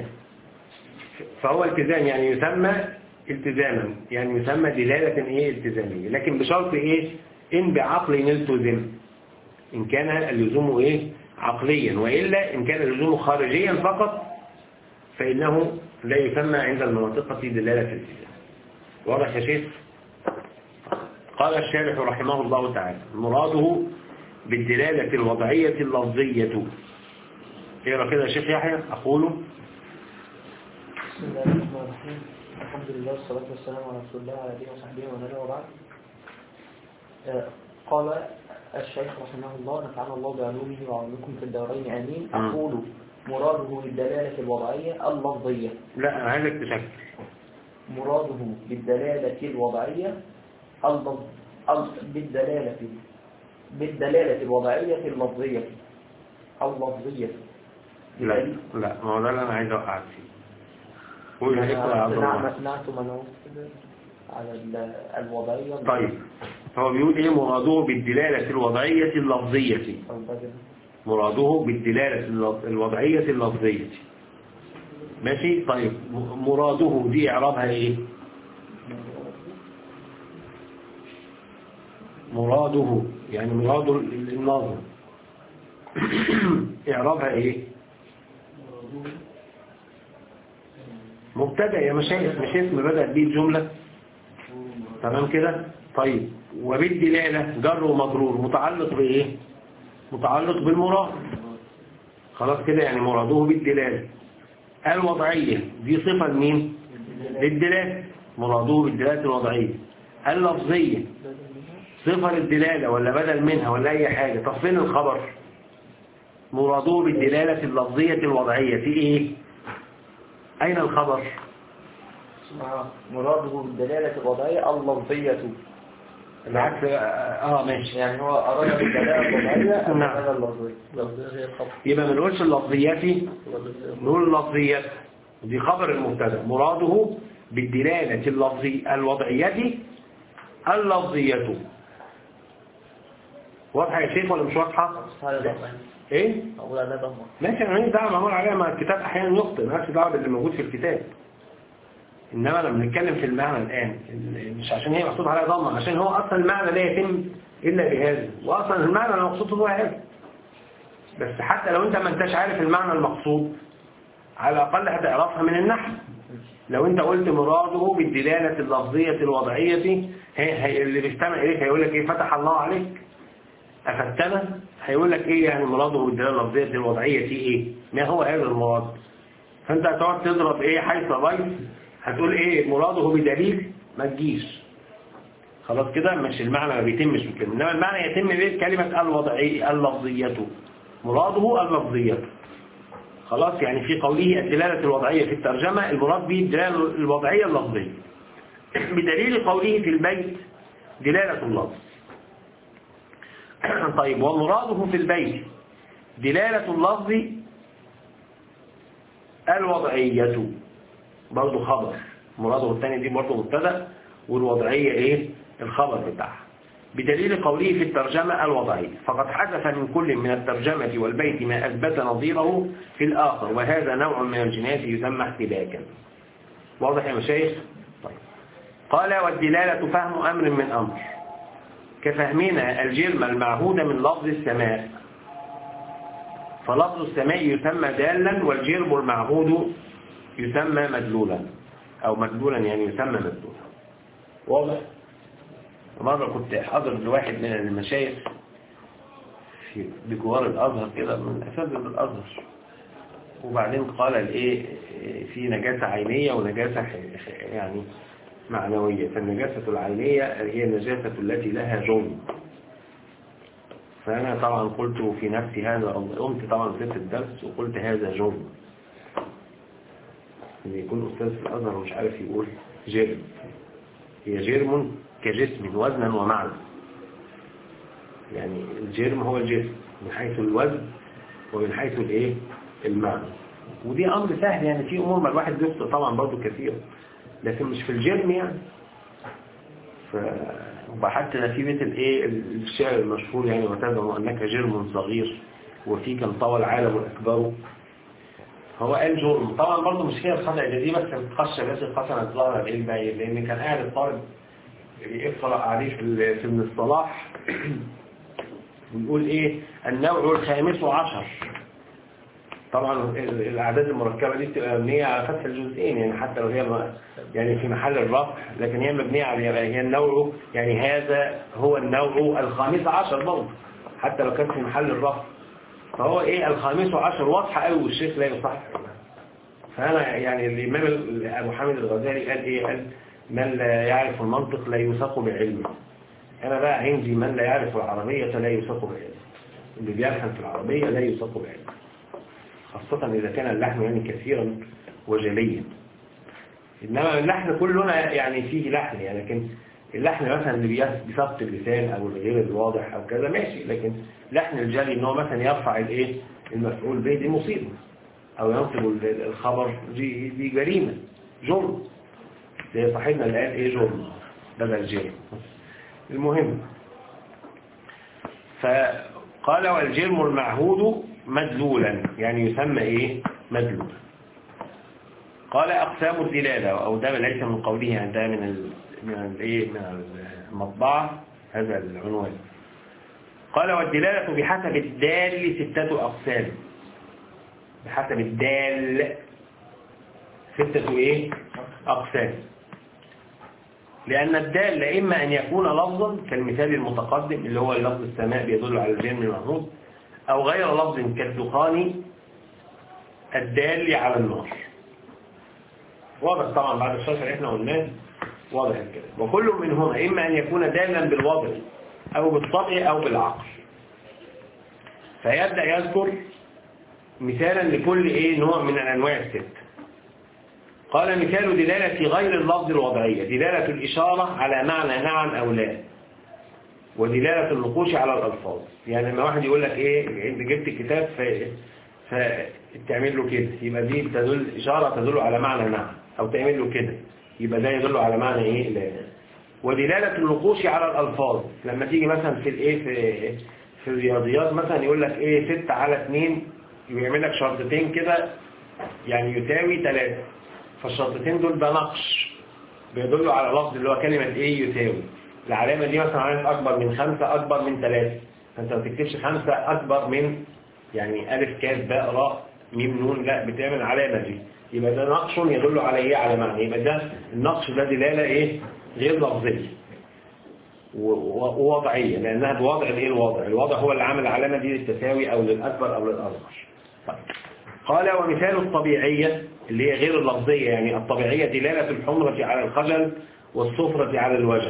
فهو التزام يعني يسمى التزاما يعني يسمى دلالة ايه التزامية لكن بشرط ايه ان بعقل التزم ان كان اللزوم ايه عقليا وإلا ان كان اللزوم خارجيا فقط فإنه لا يسمى عند المناطقة دلالة التزام واضح يا شيخ قال الشارح رحمه الله تعالى مراده بالدلالة الوضعية اللفظية اقرا كده يا شيخ يحيى أقول بسم الله الرحمن الرحيم الحمد لله والصلاة والسلام على رسول الله وعلى آله وصحبه ومن والاه وبعد آه، قال الشيخ رحمه الله نفعنا الله بعلومه وعلومكم في الدارين آمين مم. أقول مراده بالدلالة الوضعية اللفظية لا أنا عايزك تشكل مراده بالدلالة الوضعية اللفظ ال- بالدلالة بالدلالة الوضعية اللفظية اللفظية لا لا ما هو ده اللي أنا عايز أوقعك فيه قول اقرا يا عبد الله نعم نعت منوط على ال- الوضعية طيب هو بيقول ايه مراده بالدلالة الوضعية اللفظية أو بدل. مراده بالدلالة اللف- الوضعية اللفظية ماشي طيب م- مراده دي اعرابها ايه مراده يعني مراد ال- الناظم اعرابها ايه مبتدا يا مشايخ مش اسم بدأت بيه الجملة تمام كده طيب وبالدلالة جر ومجرور متعلق بايه متعلق بالمراد خلاص كده يعني مراده بالدلالة الوضعية دي صفة لمين للدلالة مراده بالدلالة الوضعية اللفظية صفة للدلالة ولا بدل منها ولا أي حاجة طب فين الخبر مراده بالدلالة اللفظية الوضعية في إيه أين الخبر آه، مراده بالدلالة الوضعية اللفظية العكس آه ماشي يعني هو أراد بالدلالة الوضعية نعم. الدلالة اللفظية اللفظية هي الخبر يبقى ما نقولش اللفظياتي نقول اللفظيات دي خبر المبتدا مراده بالدلالة اللفظي الوضعية اللفظية واضحة يا شيخ ولا مش واضحة هذا ضمن ايه أقول هذا ضمن ماشي انا ماليش دعوه معمول عليها ما الكتاب احيانا يخطئ مالكش دعوه باللي موجود في الكتاب انما لما بنتكلم في المعنى الان ال- مش عشان هي محطوط عليها ضمه عشان هو اصلا المعنى لا يتم الا بهذا واصلا المعنى المقصود هو هذا بس حتى لو انت ما انتش عارف المعنى المقصود على الاقل هتعرفها من النحو لو انت قلت مراده بالدلاله اللفظيه الوضعيه هي هي اللي بيستمع اليك هيقول لك ايه فتح الله عليك أفتنا هيقول لك إيه يعني مراده بالدلالة اللفظية الوضعية في إيه ما هو هذا المراد فأنت هتقعد تضرب إيه حيث بيت هتقول إيه مراده بدليل ما تجيش خلاص كده مش المعنى ما بيتمش بالكلمة إنما المعنى يتم بكلمة الوضعية اللفظية مراده اللفظية خلاص يعني في قوله الدلالة الوضعية في الترجمة المراد به الدلالة الوضعية اللفظية بدليل قوله في البيت دلالة اللفظ طيب ومراده في البيت دلالة اللفظ الوضعية برضو خبر مراده الثاني دي برضو مبتدا والوضعية ايه الخبر بتاعها بدليل قوله في الترجمة الوضعية فقد حدث من كل من الترجمة والبيت ما أثبت نظيره في الآخر وهذا نوع من الجناس يسمى احتباكا واضح يا مشايخ طيب قال والدلالة فهم أمر من أمر كفهمنا الجرم المعهود من لفظ السماء فلفظ السماء يسمى دالا والجرم المعهود يسمى مدلولا أو مدلولا يعني يسمى مدلولا واضح مرة كنت حاضر لواحد من المشايخ في بجوار الأزهر كده من أساتذة الأزهر وبعدين قال الايه في نجاسة عينية ونجاسة ح- ح- يعني معنوية فالنجاسة العينية هي النجاسة التي لها جرم فأنا طبعا قلت في نفسي هذا قمت طبعا سبت الدرس وقلت هذا جرم إن يكون أستاذ في الأزهر ومش عارف يقول جرم هي جرم كجسم وزنا ومعنى يعني الجرم هو الجسم من حيث الوزن ومن حيث الايه المعنى ودي امر سهل يعني في امور ما الواحد بيخطئ طبعا برضو كثير لكن مش في الجرم يعني ف وحتى ده في بيت الايه الشعر المشهور يعني وتزعم انك جرم صغير وفيك انطوى العالم الاكبر هو قال جرم طبعا برضو مش هي الخطأ دي بس القشه بس القسم الظاهر العلم لان كان قاعد الطالب يقرأ عليه في ال- في ابن الصلاح ويقول ايه النوع الخامس عشر طبعا ال- الاعداد المركبه دي بتبقى مبنيه على فتح الجزئين يعني حتى لو هي م- يعني في محل الرفع لكن هي مبنيه على هي النوع يعني هذا هو النوع الخامس عشر برضه حتى لو كان في محل الرفع فهو ايه الخامس عشر واضحه قوي والشيخ لا يصح فانا يعني الامام ال- ابو حامد الغزالي قال ايه قال من لا يعرف المنطق لا يوثق بعلمه انا بقى عندي من لا يعرف العربيه لا يوثق بعلمه اللي بيفهم في العربيه لا يوثق بعلمه خاصة إذا كان اللحن يعني كثيرا وجليا إنما اللحن كلنا يعني فيه لحن يعني لكن اللحن مثلا اللي بيس- بسبط اللسان أو الغير الواضح أو كذا ماشي لكن لحن الجلي إن هو مثلا يرفع الإيه المفعول به دي مصيبة أو ينصب ال- الخبر دي دي جريمة جرم زي صاحبنا اللي قال إيه جرم بدل جرم المهم فقال والجرم المعهود مدلولا يعني يسمى ايه مدلول قال أقسام الدلالة أو ده ليس من قوله يعني ده من ال من الايه من المطبعة هذا العنوان قال والدلالة بحسب الدال ستة أقسام بحسب الدال ستة ايه أقسام لأن الدال إما أن يكون لفظا كالمثال المتقدم اللي هو لفظ السماء بيدل على الجن المحمود أو غير لفظ كالدخان الدال على النار واضح طبعا بعد الشرح اللي احنا قلناه واضح كده وكل منهما إما أن يكون دالا بالوضع أو بالطبع أو بالعقل فيبدأ يذكر مثالا لكل ايه نوع من الأنواع الست قال مثال دلالة غير اللفظ الوضعية دلالة الإشارة على معنى نعم أو لا ودلالة النقوش على الألفاظ يعني لما واحد يقول لك إيه أنت جبت الكتاب فتعمل له كده يبقى دي تدل إشارة تدل على معنى نعم أو تعمل له كده يبقى ده يدل على معنى إيه لا ودلالة النقوش على الألفاظ لما تيجي مثلا في الإيه في في الرياضيات مثلا يقول لك إيه 6 على 2 يعمل لك شرطتين كده يعني يساوي 3 فالشرطتين دول ده نقش بيدلوا على لفظ اللي هو كلمة ايه يساوي العلامة دي مثلا علامة أكبر من خمسة أكبر من ثلاثة فأنت ما تكتبش خمسة أكبر من يعني ألف كاف باء راء ميم نون لا بتعمل علامة دي يبقى ده نقش يدل على ايه على معنى يبقى ده النقش ده دلالة ايه غير لفظية ووضعية لأنها بوضع الايه الوضع الوضع هو اللي عامل العلامة دي للتساوي أو للأكبر أو للأصغر طيب قال ومثال الطبيعية اللي هي غير اللفظية يعني الطبيعية دلالة الحمرة على الخجل والصفرة على الوجل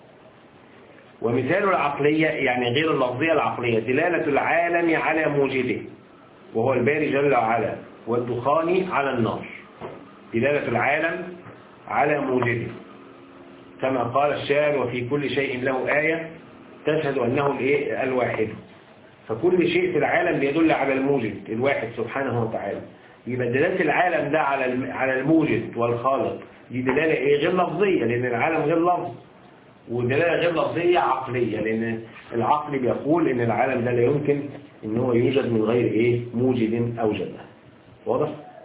ومثال العقلية يعني غير اللفظية العقلية دلالة العالم على موجده وهو الباري جل وعلا والدخان على النار دلالة العالم على موجده كما قال الشاعر وفي كل شيء له آية تشهد أنه الإيه الواحد فكل شيء في العالم بيدل على الموجد الواحد سبحانه وتعالى يبقى دلالة العالم ده على على الموجد والخالق دي دلالة ايه غير لفظية لأن العالم غير لفظ ودلالة غير لفظية عقلية لأن العقل بيقول إن العالم ده لا يمكن إن هو يوجد من غير إيه موجد أوجده واضح؟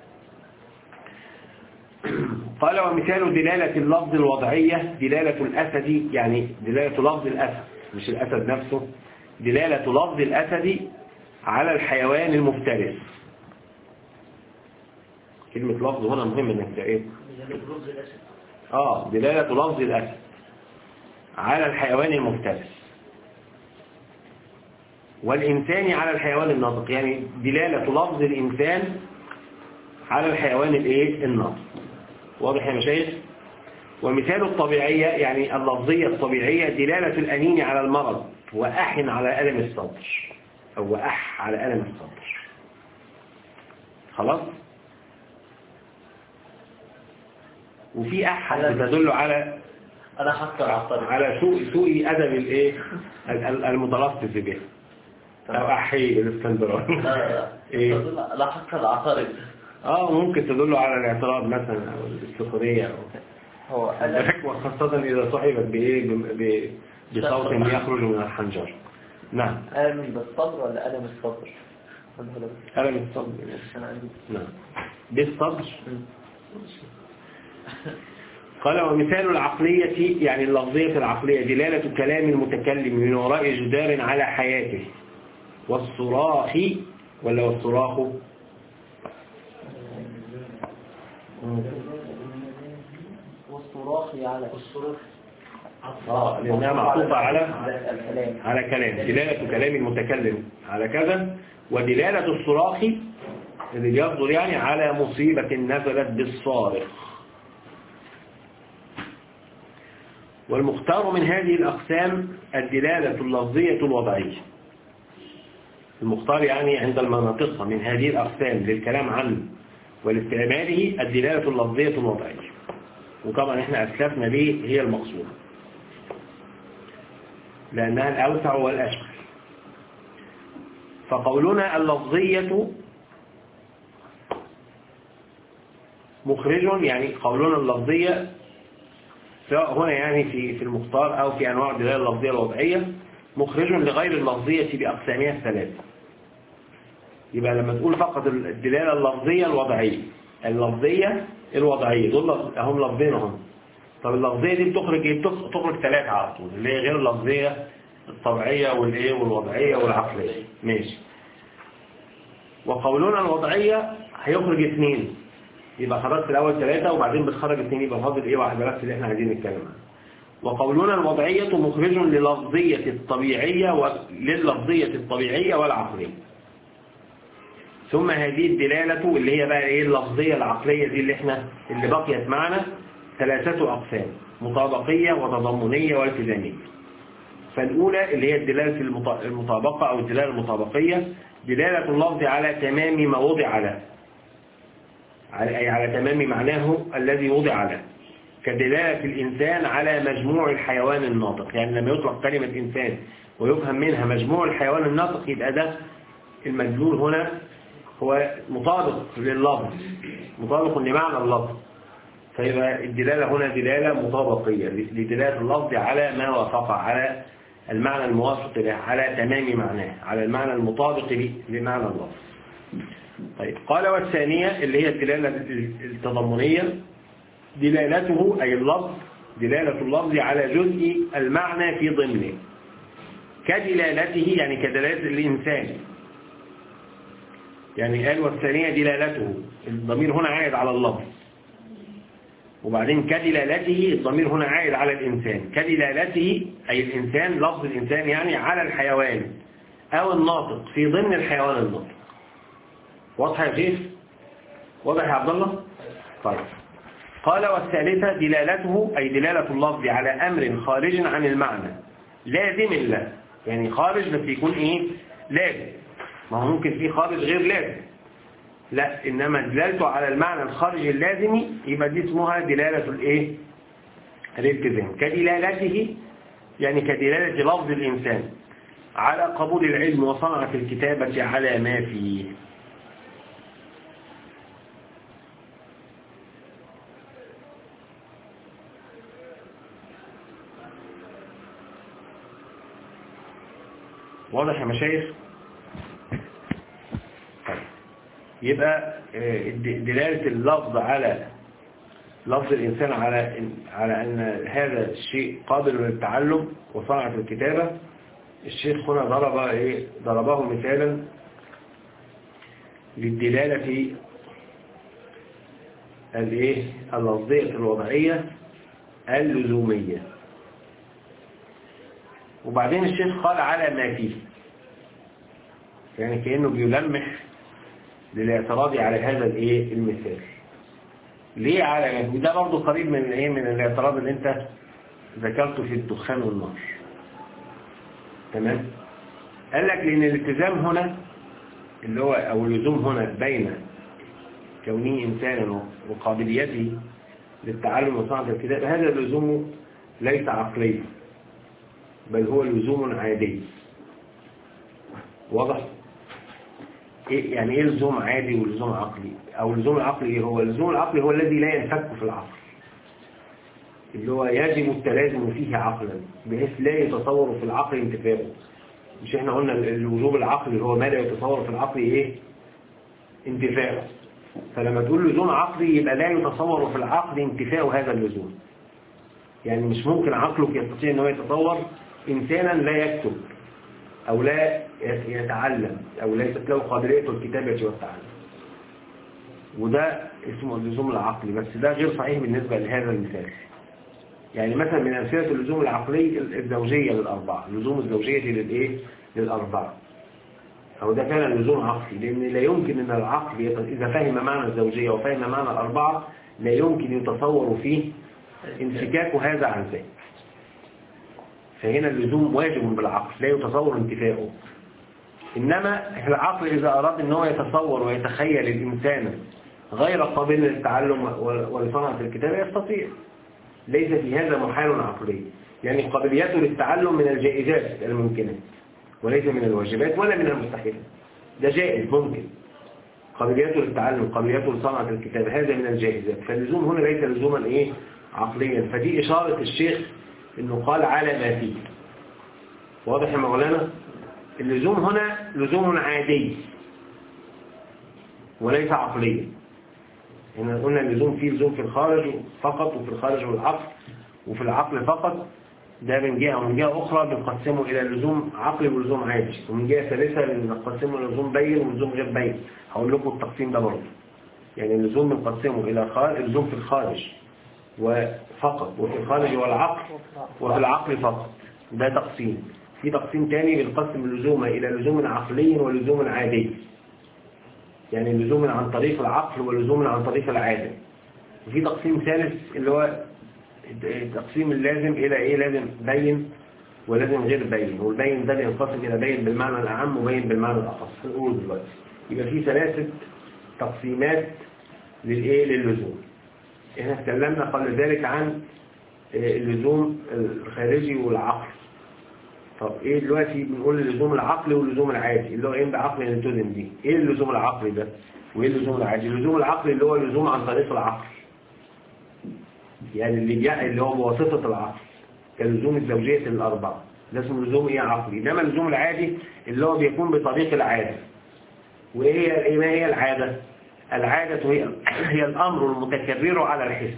قال ومثال دلالة اللفظ الوضعية دلالة الأسد يعني دلالة لفظ الأسد مش الأسد نفسه دلالة لفظ الأسد على الحيوان المفترس كلمة لفظ هنا مهم انك ايه اه دلالة لفظ الأسد على الحيوان المفترس والإنسان على الحيوان الناطق يعني دلالة لفظ الإنسان على الحيوان الايه الناطق واضح يا مشايخ ومثال الطبيعية يعني اللفظية الطبيعية دلالة الأنين على المرض وأح على ألم الصدر أو وأح على ألم الصدر خلاص وفي أح تدل على أنا حتى العطر على سوء سوء أدب الإيه المتلفظ به أو أحي الاسكندراني إيه لا حتى العطارد اه ممكن تدل على الاعتراض مثلا أو السخرية أو هو ألم وخاصة إذا صحبت بإيه ب- بصوت يخرج من الحنجر نعم ألم بالصدر ولا ألم الصدر؟ ولا هو ده؟ ألم الصدر أنا عندي نعم بالصدر قال ومثال العقلية يعني اللفظية العقلية دلالة كلام المتكلم من وراء جدار على حياته والصراخ ولا والصراخ والصراخ على الصراخ اه لأنها معطوفة على على الكلام على كلام دلالة كلام المتكلم على كذا ودلالة الصراخ اللي بيصدر يعني على مصيبة نزلت بالصارخ والمختار من هذه الأقسام الدلالة اللفظية الوضعية المختار يعني عند المناطق من هذه الأقسام للكلام عنه ولاستعماله الدلالة اللفظية الوضعية وطبعا احنا أسلفنا ليه هي المقصودة لأنها الأوسع والأشمل فقولنا اللفظية مخرج يعني قولنا اللفظية سواء هنا يعني في في المختار أو في أنواع الدلالة اللفظية الوضعية مخرج لغير اللفظية بأقسامها الثلاثة يبقى لما تقول فقط الدلالة اللفظية الوضعية اللفظية الوضعية دول لف- هم لفظين هم طب اللفظية دي بتخرج ايه بتخ- تخرج ثلاثة على طول اللي هي غير اللفظية الطبيعية والايه والوضعية والعقلية ماشي وقولنا الوضعية هيخرج اثنين يبقى خرجت الأول ثلاثة وبعدين بتخرج اثنين يبقى فاضل ايه واحد بس اللي احنا عايزين نتكلم عنه وقولنا الوضعية مخرج للفظية الطبيعية وللفظية الطبيعية والعقلية ثم هذه الدلالة اللي هي بقى ايه اللفظية العقلية دي اللي احنا اللي بقيت معنا ثلاثة أقسام مطابقية وتضمنية والتزامية فالأولى اللي هي الدلالة المط- المطابقة أو الدلالة المطابقية دلالة اللفظ على تمام ما وضع له على أي على تمام معناه الذي وضع له كدلالة الإنسان على مجموع الحيوان الناطق يعني لما يطلق كلمة إنسان ويفهم منها مجموع الحيوان الناطق يبقى ده المدلول هنا هو مطابق لللفظ مطابق لمعنى اللفظ فيبقى الدلالة هنا دلالة مطابقية لدلالة اللفظ على ما وافق على المعنى الموافق له على تمام معناه على المعنى المطابق ل- لمعنى اللفظ طيب قال والثانية اللي هي الدلالة التضمنية دلالته أي اللفظ دلالة اللفظ على جزء المعنى في ضمنه كدلالته يعني كدلالة الإنسان يعني قال والثانية دلالته الضمير هنا عائد على اللفظ وبعدين كدلالته الضمير هنا عائد على الإنسان كدلالته أي الإنسان لفظ الإنسان يعني على الحيوان أو الناطق في ضمن الحيوان الناطق واضح يا شيخ واضح يا عبد الله طيب قال والثالثة دلالته أي دلالة اللفظ على أمر خارج عن المعنى لازم له يعني خارج بس يكون إيه لازم ما هو ممكن فيه خارج غير لازم لا إنما دلالته على المعنى الخارج اللازمي يبقى دي اسمها دلالة الإيه الالتزام كدلالته يعني كدلالة لفظ الإنسان على قبول العلم وصنعة الكتابة على ما فيه واضح يا مشايخ طيب. يبقى آه، د- دلالة اللفظ على لفظ الإنسان على إن- على أن هذا الشيء قابل للتعلم وصنعة الكتابة الشيخ هنا ضرب إيه ضربه مثالا للدلالة الإيه اللفظية الوضعية اللزومية وبعدين الشيخ قال على ما فيه يعني كأنه بيلمح للاعتراض على هذا الايه المثال ليه على وده برضه قريب من الايه من الاعتراض اللي انت ذكرته في الدخان والنار تمام قال لك لان الالتزام هنا اللي هو او اللزوم هنا بين كونه انسانا وقابليته للتعلم وصنعة الكتاب هذا اللزوم ليس عقليا بل هو لزوم عادي واضح إيه يعني ايه لزوم عادي ولزوم عقلي او اللزوم العقلي ايه هو اللزوم العقلي هو الذي لا ينفك في العقل اللي هو يجب التلازم فيه عقلا بحيث لا يتصور في العقل انتفاعه مش احنا قلنا اللزوم العقلي هو ما لا يتصور في العقل ايه انتفاعه فلما تقول لزوم عقلي يبقى لا يتصور في العقل انتفاء هذا اللزوم يعني مش ممكن عقلك يستطيع ان هو يتصور انسانا لا يكتب او لا يتعلم او ليست له قابليه الكتابه والتعلم وده اسمه اللزوم العقلي بس ده غير صحيح بالنسبه لهذا المثال يعني مثلا من امثله اللزوم العقلي الزوجيه للاربعه لزوم الزوجيه للايه للاربعه أو ده فعلا لزوم عقلي لأن لا يمكن أن العقل يت- إذا فهم معنى الزوجية وفهم معنى الأربعة لا يمكن يتصور فيه انفكاك هذا عن ذاك فهنا اللزوم واجب بالعقل لا يتصور انتفاؤه إنما العقل إذا أراد أن هو يتصور ويتخيل الإنسان غير قابل للتعلم و- ولصنعة الكتاب يستطيع ليس في هذا محال عقلي يعني قابليته للتعلم من الجائزات الممكنة وليس من الواجبات ولا من المستحيلات ده جائز ممكن قابليته للتعلم قابليته لصنعة الكتاب هذا من الجائزات فاللزوم هنا ليس لزوما ايه عقليا فدي إشارة الشيخ انه قال على ما فيه واضح يا مولانا اللزوم هنا لزوم عادي وليس عقليا احنا قلنا اللزوم فيه لزوم في الخارج فقط وفي الخارج والعقل وفي العقل فقط ده من جهة ومن جهة أخرى بنقسمه إلى لزوم عقلي ولزوم عادي ومن جهة ثالثة بنقسمه إلى لزوم بين ولزوم غير بين هقول لكم التقسيم ده برضه يعني اللزوم بنقسمه إلى خارج لزوم في الخارج وفقط وفي الخارج والعقل وفي العقل فقط ده تقسيم في تقسيم تاني بنقسم اللزوم إلى لزوم عقلي ولزوم عادي يعني لزوم عن طريق العقل ولزوم عن طريق العادة وفي تقسيم ثالث اللي هو تقسيم اللازم إلى إيه لازم بين ولازم غير بين والبين ده بينقسم إلى بين بالمعنى الأعم وبين بالمعنى الأخص نقول دلوقتي يبقى في ثلاثة تقسيمات للإيه للزوم احنا اتكلمنا قبل ذلك عن اللزوم الخارجي والعقل طب ايه دلوقتي بنقول اللزوم العقلي واللزوم العادي اللي هو ايه بعقل نلتزم دي ايه اللزوم العقلي ده وايه اللزوم العادي اللزوم العقلي اللي هو اللزوم عن طريق العقل يعني اللي جاء اللي هو بواسطة العقل كلزوم الزوجية الأربعة ده اسمه لزوم ايه عقلي انما اللزوم العادي اللي هو بيكون بطريق العادة وايه هي ما هي العادة العادة هي هي الأمر المتكرر على الحس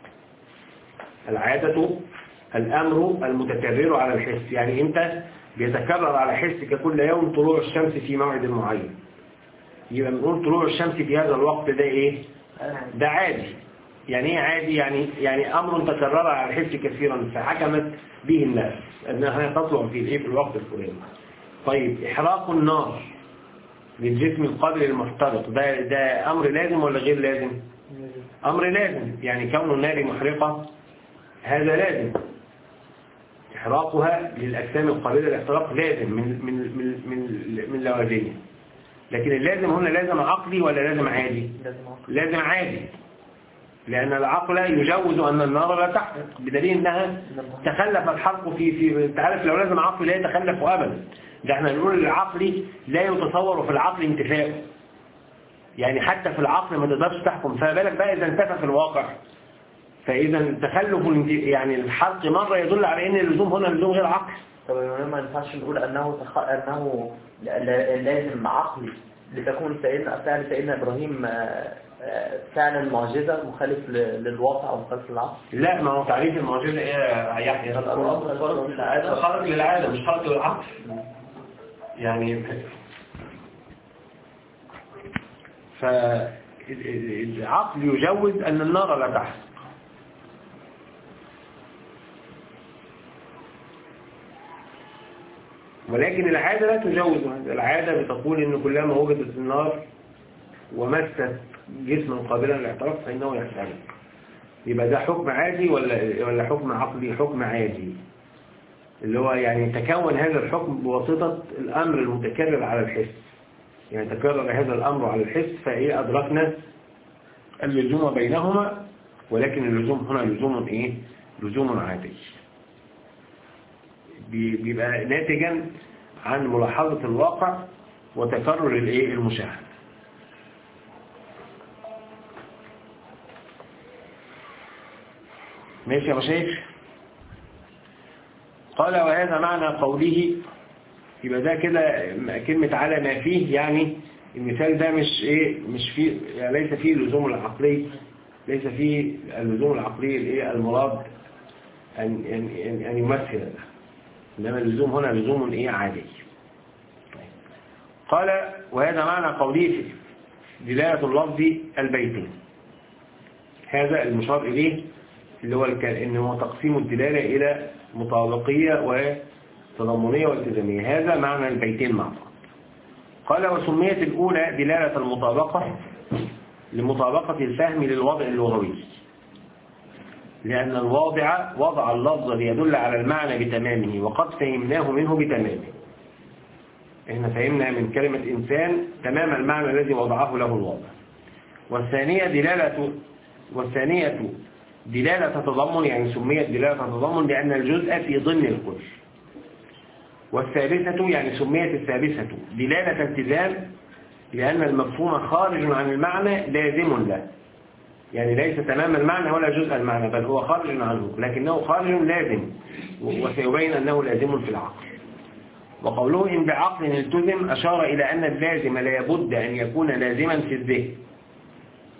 العادة الأمر المتكرر على الحس يعني أنت بيتكرر على حسك كل يوم طلوع الشمس في موعد معين يبقى بنقول طلوع الشمس في هذا الوقت ده إيه ده عادي يعني ايه عادي يعني يعني أمر تكرر على الحس كثيرا فحكمت به الناس أنها تطلع في الإيه في الوقت الفلاني طيب إحراق النار للجسم القابل للمحترق ده ده أمر لازم ولا غير لازم أمر لازم يعني كون النار محرقة هذا لازم إحراقها للأجسام القابلة للاحتراق لازم من من من من من لوازمه لكن اللازم هنا لازم عقلي ولا لازم عادي لازم عادي لأن العقل يجوز أن النار لا تحرق بدليل أنها تخلف الحرق في في تعرف لو لازم عقلي لا يتخلف أبدا ده احنا نقول العقلي لا يتصور في العقل انتفاء يعني حتى في العقل ما تقدرش تحكم فبالك بقى إذا انتفى في الواقع فإذا تخلف يعني الحرق مرة يدل على أن اللزوم هنا لزوم غير عقل طب ما ينفعش نقول أنه تخ... أنه لازم عقلي لتكون سيدنا فعل سيدنا إبراهيم فعلا معجزة مخالف للواقع ومخالف للعقل لا ما هو تعريف المعجزة ايه يا يحيى خارق للعادة مش خارق للعقل يعني فالعقل يجوز أن النار لا تحرق ولكن العادة لا تجوز هذا العادة بتقول ان كلما وجدت النار ومست جسما قابلا للاحتراق فإنه يحترق يبقى ده حكم عادي ولا ولا حكم عقلي حكم عادي اللي هو يعني تكون هذا الحكم بواسطة الأمر المتكرر على الحس يعني تكرر هذا الأمر على الحس فإيه أدركنا اللزوم بينهما ولكن اللزوم هنا لزوم إيه لزوم عادي بيبقى ناتجا عن ملاحظة الواقع وتكرر الايه المشاهد ماشي يا مشايخ قال وهذا معنى قوله يبقى ده كده كلمة على ما فيه يعني المثال ده مش ايه مش فيه يعني ليس فيه اللزوم العقلي ليس فيه اللزوم العقلي الايه المراد ان ان ان يمثل ده إنما اللزوم هنا لزوم إيه عادي قال وهذا معنى قوله دلالة اللفظ البيتين هذا المشار إليه اللي هو إن هو تقسيم الدلالة إلى مطابقية وتضمنية والتزامية هذا معنى البيتين مع بعض قال وسميت الأولى دلالة المطابقة لمطابقة الفهم للوضع اللغوي لأن الواضع وضع اللفظ ليدل على المعنى بتمامه وقد فهمناه منه بتمامه احنا فهمنا من كلمة إنسان تمام المعنى الذي وضعه له الواضع والثانية دلالة والثانية دلالة تضمن يعني سميت دلالة تضمن لأن الجزء في ضمن الكل والثالثة يعني سميت الثالثة دلالة التزام لأن المفهوم خارج عن المعنى لازم له يعني ليس تمام المعنى ولا جزء المعنى بل هو خارج عنه لكنه خارج لازم وسيبين أنه لازم في العقل وقوله إن بعقل التزم أشار إلى أن اللازم لا يبد أن يكون لازما في الذهن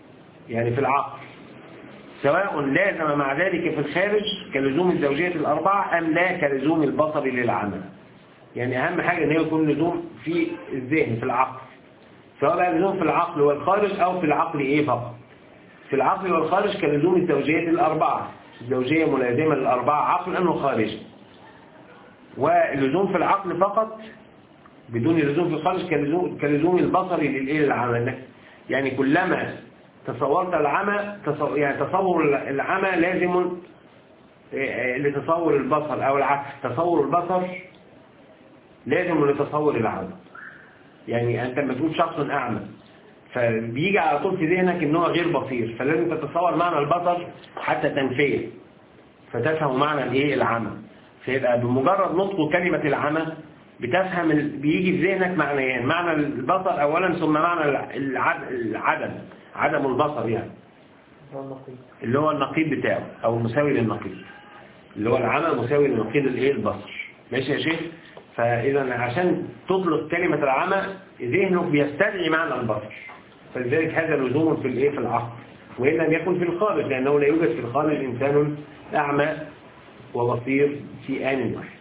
يعني في العقل سواء لازم مع ذلك في الخارج كلزوم الزوجية الأربعة أم لا كلزوم البصر للعمل يعني أهم حاجة أن يكون لزوم في الذهن في العقل سواء بقى لزوم في العقل والخارج أو في العقل إيه فقط في العقل والخارج كلزوم الزوجية الأربعة الزوجية ملازمة للأربعة عقلا وخارجا واللزوم في العقل فقط بدون لزوم في الخارج كلزوم, كلزوم البصري للإيه للعمل يعني كلما تصورت العمى تصو... يعني تصور العمى لازم لتصور البصر أو العكس تصور البصر لازم لتصور العمى يعني أنت لما تقول شخص أعمى فبيجي على طول في ذهنك ان هو غير بصير فلازم تتصور معنى البصر حتى تنفيه فتفهم معنى الايه العمى فيبقى بمجرد نطق كلمة العمى بتفهم ال... بيجي في ذهنك معنيين معنى البصر اولا ثم معنى العد... العدم عدم البصر يعني اللي هو النقيض بتاعه او المساوي للنقيض اللي هو العمى مساوي لنقيض الايه البصر ماشي يا شيخ فاذا عشان تطلق كلمة العمى ذهنك بيستدعي معنى البصر فلذلك هذا لزوم في الايه في العقل وإن لم يكن في الخارج لأنه لا يوجد في الخارج إنسان أعمى وبصير في آن واحد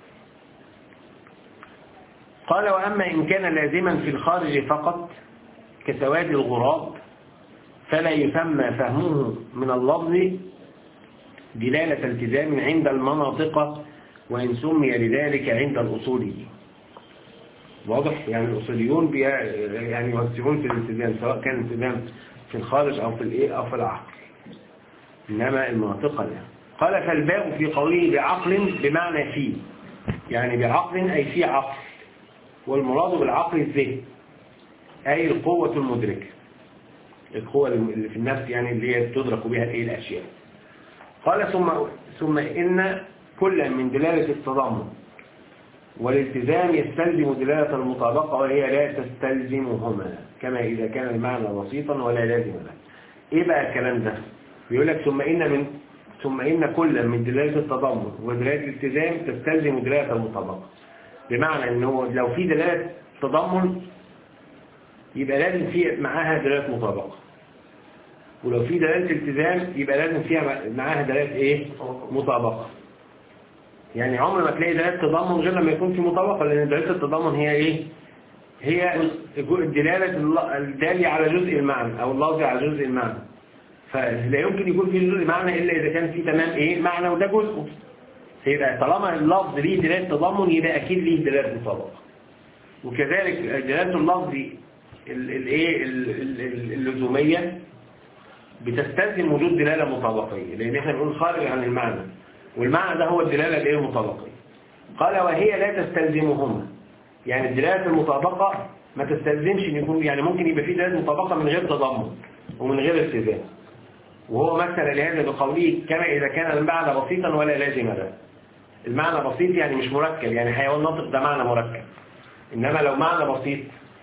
قال وأما إن كان لازما في الخارج فقط كسواد الغراب فلا يسمى فهمه من اللفظ دلالة التزام عند المناطق وإن سمي لذلك عند الأصوليين واضح يعني الأصوليون بي يعني يوسعون في الالتزام سواء كان الالتزام في الخارج أو في الإيه أو في العقل إنما المناطق لا قال فالباء في قوله بعقل بمعنى فيه يعني بعقل أي في عقل والمراد بالعقل الذهن أي القوة المدركة القوة اللي في النفس يعني اللي هي تدرك بها الايه الأشياء قال ثم ثم إن كل من دلالة التضامن والالتزام يستلزم دلالة المطابقة وهي لا تستلزمهما كما إذا كان المعنى بسيطا ولا لازم له إيه بقى الكلام ده بيقول لك ثم إن من ثم إن كل من دلالة التضامن ودلالة الالتزام تستلزم دلالة المطابقة بمعنى إنه لو في دلالة تضمن يبقى لازم في معاها دلالة مطابقة ولو في دلالة التزام يبقى لازم فيها معاها دلالة ايه مطابقة يعني عمر ما تلاقي دلالة تضمن غير لما يكون في مطابقة لأن دلالة التضمن هي ايه هي الدلالة الدالية على جزء المعنى أو اللفظ على جزء المعنى فلا يمكن يكون في جزء معنى إلا إذا كان في تمام ايه معنى وده جزء فيبقى طالما اللفظ ليه دلالة تضمن يبقى أكيد ليه دلالة مطابقة وكذلك دلالة اللفظ الايه اللزومية بتستلزم وجود دلالة مطابقية لأن احنا بنقول خارج عن المعنى والمعنى ده هو الدلالة الايه المطابقية قال وهي لا تستلزمهما يعني الدلالة المطابقة ما تستلزمش ان يكون يعني ممكن يبقى في دلالة مطابقة من غير تضمن ومن غير التزام وهو مثل لهذا بقوله كما إذا كان المعنى بسيطا ولا لازم له المعنى بسيط يعني مش مركب يعني حيوان ناطق ده معنى مركب إنما لو معنى بسيط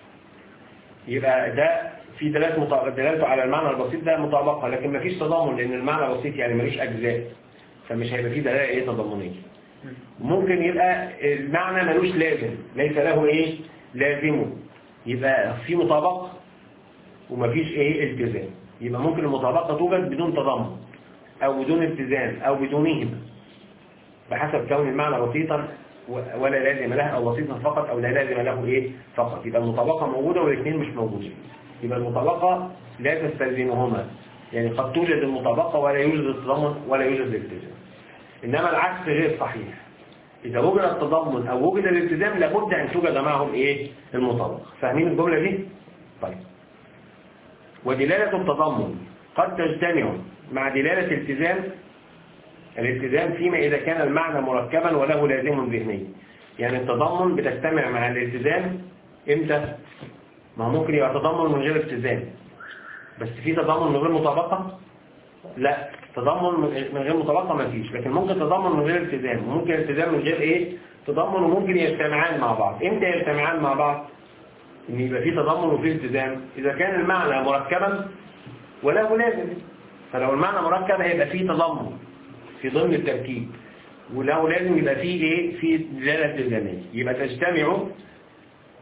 يبقى ده في دلالة مطابقة دلالته على المعنى البسيط ده مطابقة لكن ما فيش تضامن لأن المعنى بسيط يعني ملوش أجزاء فمش هيبقى فيه دلالة إيه تضامنية ممكن يبقى المعنى ملوش لازم ليس له إيه لازمه يبقى في مطابقة ومفيش إيه التزام يبقى ممكن المطابقة توجد بدون تضامن أو بدون التزام أو بدونهما بحسب كون المعنى بسيطا ولا لازم له أو بسيطا فقط أو لا لازم له إيه فقط يبقى المطابقة موجودة والاثنين مش موجودين يبقى المطابقة لا تستلزمهما يعني قد توجد المطابقة ولا يوجد التضامن ولا يوجد الالتزام إنما العكس غير صحيح إذا وجد التضامن أو وجد الالتزام لابد أن توجد معهم إيه المطابقة فاهمين الجملة دي؟ طيب ودلالة التضامن قد تجتمع مع دلالة الالتزام الالتزام فيما إذا كان المعنى مركبا وله لازم ذهني يعني التضمن بتجتمع مع الالتزام امتى ما هو ممكن يبقى تضمن من غير التزام بس في تضمن من غير مطابقة لا تضمن من غير مطابقة ما فيش لكن ممكن تضمن من غير التزام وممكن التزام من غير ايه تضمن وممكن يجتمعان مع بعض امتى يجتمعان مع بعض ان يبقى في تضمن وفي التزام اذا كان المعنى مركبا وله لازم فلو المعنى مركب هيبقى فيه تضمن في ضمن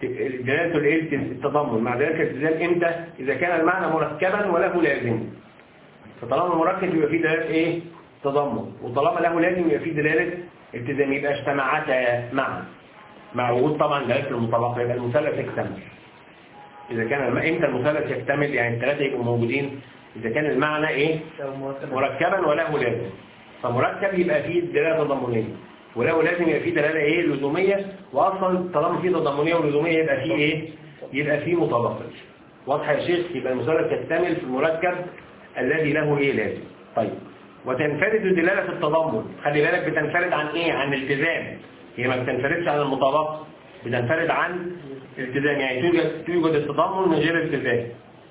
دلالة الايه التضمن مع دلالة الالتزام امتى إذا كان المعنى مركبا وله لازم فطالما مركب يبقى فيه دلالة ايه تضمن وطالما له لازم يبقى فيه دلالة التزام يبقى اجتمعتا معا مع وجود طبعا دلالة المطابقة يبقى المثلث يكتمل إذا كان الم... امتى المثلث يكتمل يعني الثلاثة يبقوا موجودين إذا كان المعنى ايه لو مركب مركبا وله لازم فمركب يبقى فيه دلالة تضمنية وله لازم يبقى فيه دلالة ايه لزومية واصلا طالما فيه تضمنية ولزومية يبقى فيه ايه يبقى فيه مطابقة واضح يا شيخ يبقى المثلث يكتمل في المركب الذي له ايه لازم طيب وتنفرد دلالة التضمن خلي بالك بتنفرد عن ايه عن التزام هي ما بتنفردش عن المطابقة بتنفرد عن التزام يعني توجد توجد التضمن من غير التزام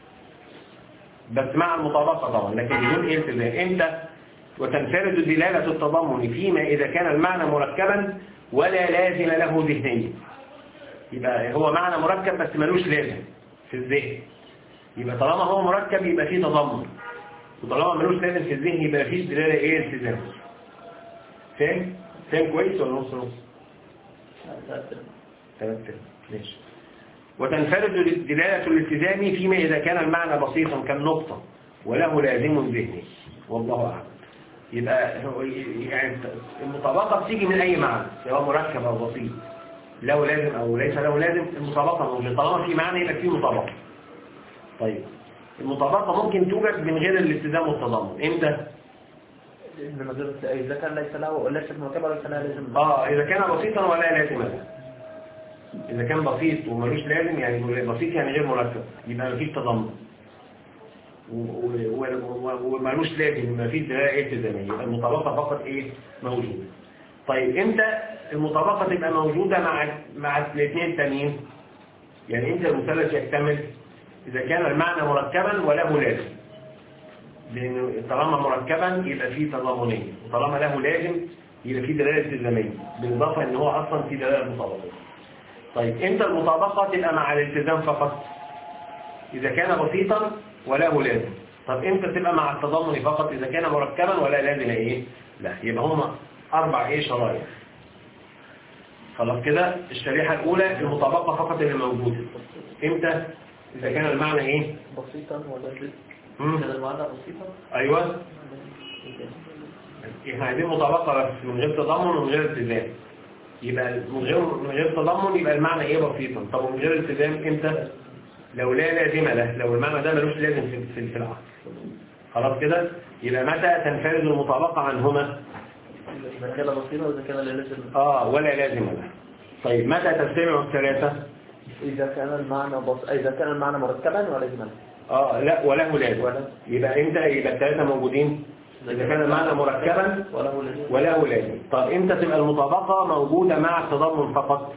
بس مع المطابقة طبعا لكن بدون ايه التزام امتى وتنفرد دلالة التضمن فيما إذا كان المعنى مركبا ولا لازم له ذهنية يبقى هو معنى مركب بس ملوش لازم في الذهن يبقى طالما هو مركب يبقى فيه تضمن وطالما ملوش لازم في الذهن يبقى فيه دلالة ايه التزام فاهم؟ فاهم كويس ولا نص نص؟ تمام كده ماشي وتنفرد دلالة الالتزام فيما إذا كان المعنى بسيطا كالنقطة وله لازم ذهني والله أعلم يبقى هو يعني المطابقة بتيجي من أي معنى سواء مركب أو بسيط له لازم أو ليس له لازم المطابقة موجودة طالما في معنى يبقى فيه مطابقة طيب المطابقة ممكن توجد من غير الالتزام والتضامن امتى؟ من غير إذا كان ليس له ليس مركب وليس له لازم اه إذا كان بسيطا ولا لازم له إذا كان بسيط وملوش لازم يعني بسيط يعني غير مركب يبقى مفيش تضامن و- و- و- وملوش لازم مفيش دلالة التزامية يبقى المطابقة فقط إيه موجودة طيب إمتى المطابقة تبقى موجودة مع مع الاثنين التانيين يعني إمتى المثلث يكتمل إذا كان المعنى مركبا وله لازم لأنه طالما مركبا يبقى فيه تضامنية وطالما له لازم يبقى فيه دلالة التزامية بالإضافة إن هو أصلا فيه دلالة مطابقة طيب امتى المطابقة تبقى مع الالتزام فقط إذا كان بسيطا وله لازم طب امتى تبقى مع التضامن فقط إذا كان مركبا ولا لازم ايه لا يبقى هما أربع ايه شرائح خلاص كده الشريحة الأولى المطابقة فقط اللي موجودة امتى إذا كان المعنى ايه بسيطا ولا مم. كده المعنى بسيطا أيوة احنا عايزين مطابقة بس من غير تضامن ومن غير التزام يبقى من غير من غير تضامن يبقى المعنى ايه بسيطا طب ومن غير التزام امتى لو لا لازم له لو المعنى ده ملوش لازم في في في العقل خلاص كده يبقى متى تنفرد المطابقة عنهما إذا كان بسيطا وإذا كان لا لازم اه ولا لازم له طيب متى تجتمع الثلاثة إذا كان المعنى بس إذا كان المعنى مركبا ولا لازم اه لا وله لازم ولا. يبقى امتى يبقى الثلاثة موجودين إذا كان المعنى مركبا وله لازم وله لازم طب امتى تبقى المطابقة موجودة مع التضامن فقط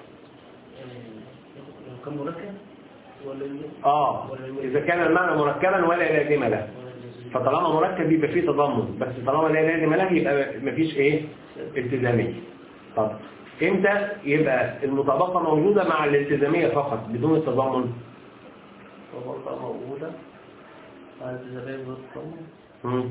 كان مركب ولا لازم اه إذا كان المعنى مركبا ولا لازم له فطالما مركب يبقى فيه تضمن بس طالما لا لازم له يبقى مفيش ايه التزامية طب امتى يبقى المطابقة موجودة مع الالتزامية فقط بدون التضمن فبرضه موجودة عايز زمان بالطمن مم.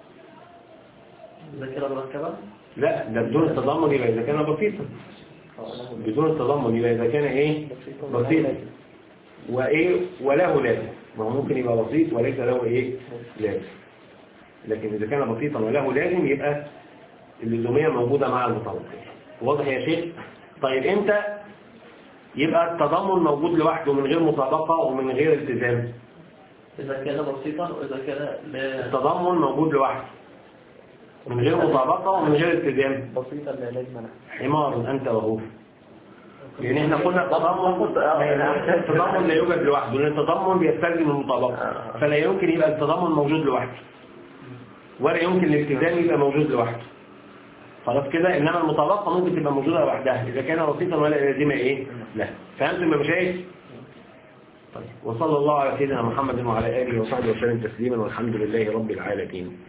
إذا كان مركبا لا ده بدون التضمن يبقى إذا كان بسيطا بدون التضمن يبقى إذا كان ايه بسيط وايه وله لازم ما هو ممكن يبقى بسيط وليس له ايه لازم لكن اذا كان بسيطا وله لازم يبقى اللزوميه موجوده مع المطابقه واضح يا شيخ طيب امتى يبقى التضمن موجود لوحده من غير مطابقه ومن غير التزام إذا كان بسيطا وإذا كان لا التضمن موجود لوحده من غير مطابقه ومن غير التزام بسيطا لا لازم له حمار انت وهو يعني احنا قلنا التضمن التضمن لا يوجد لوحده لان التضمن بيستلزم المطابقه فلا يمكن يبقى التضمن موجود لوحده ولا يمكن الالتزام يبقى موجود لوحده خلاص كده انما المطابقه ممكن تبقى موجوده لوحدها اذا كان بسيطا ولا لازمه ايه لا فهمتم يا مشايخ طيب وصلى الله على سيدنا محمد وعلى اله وصحبه وسلم تسليما والحمد لله رب العالمين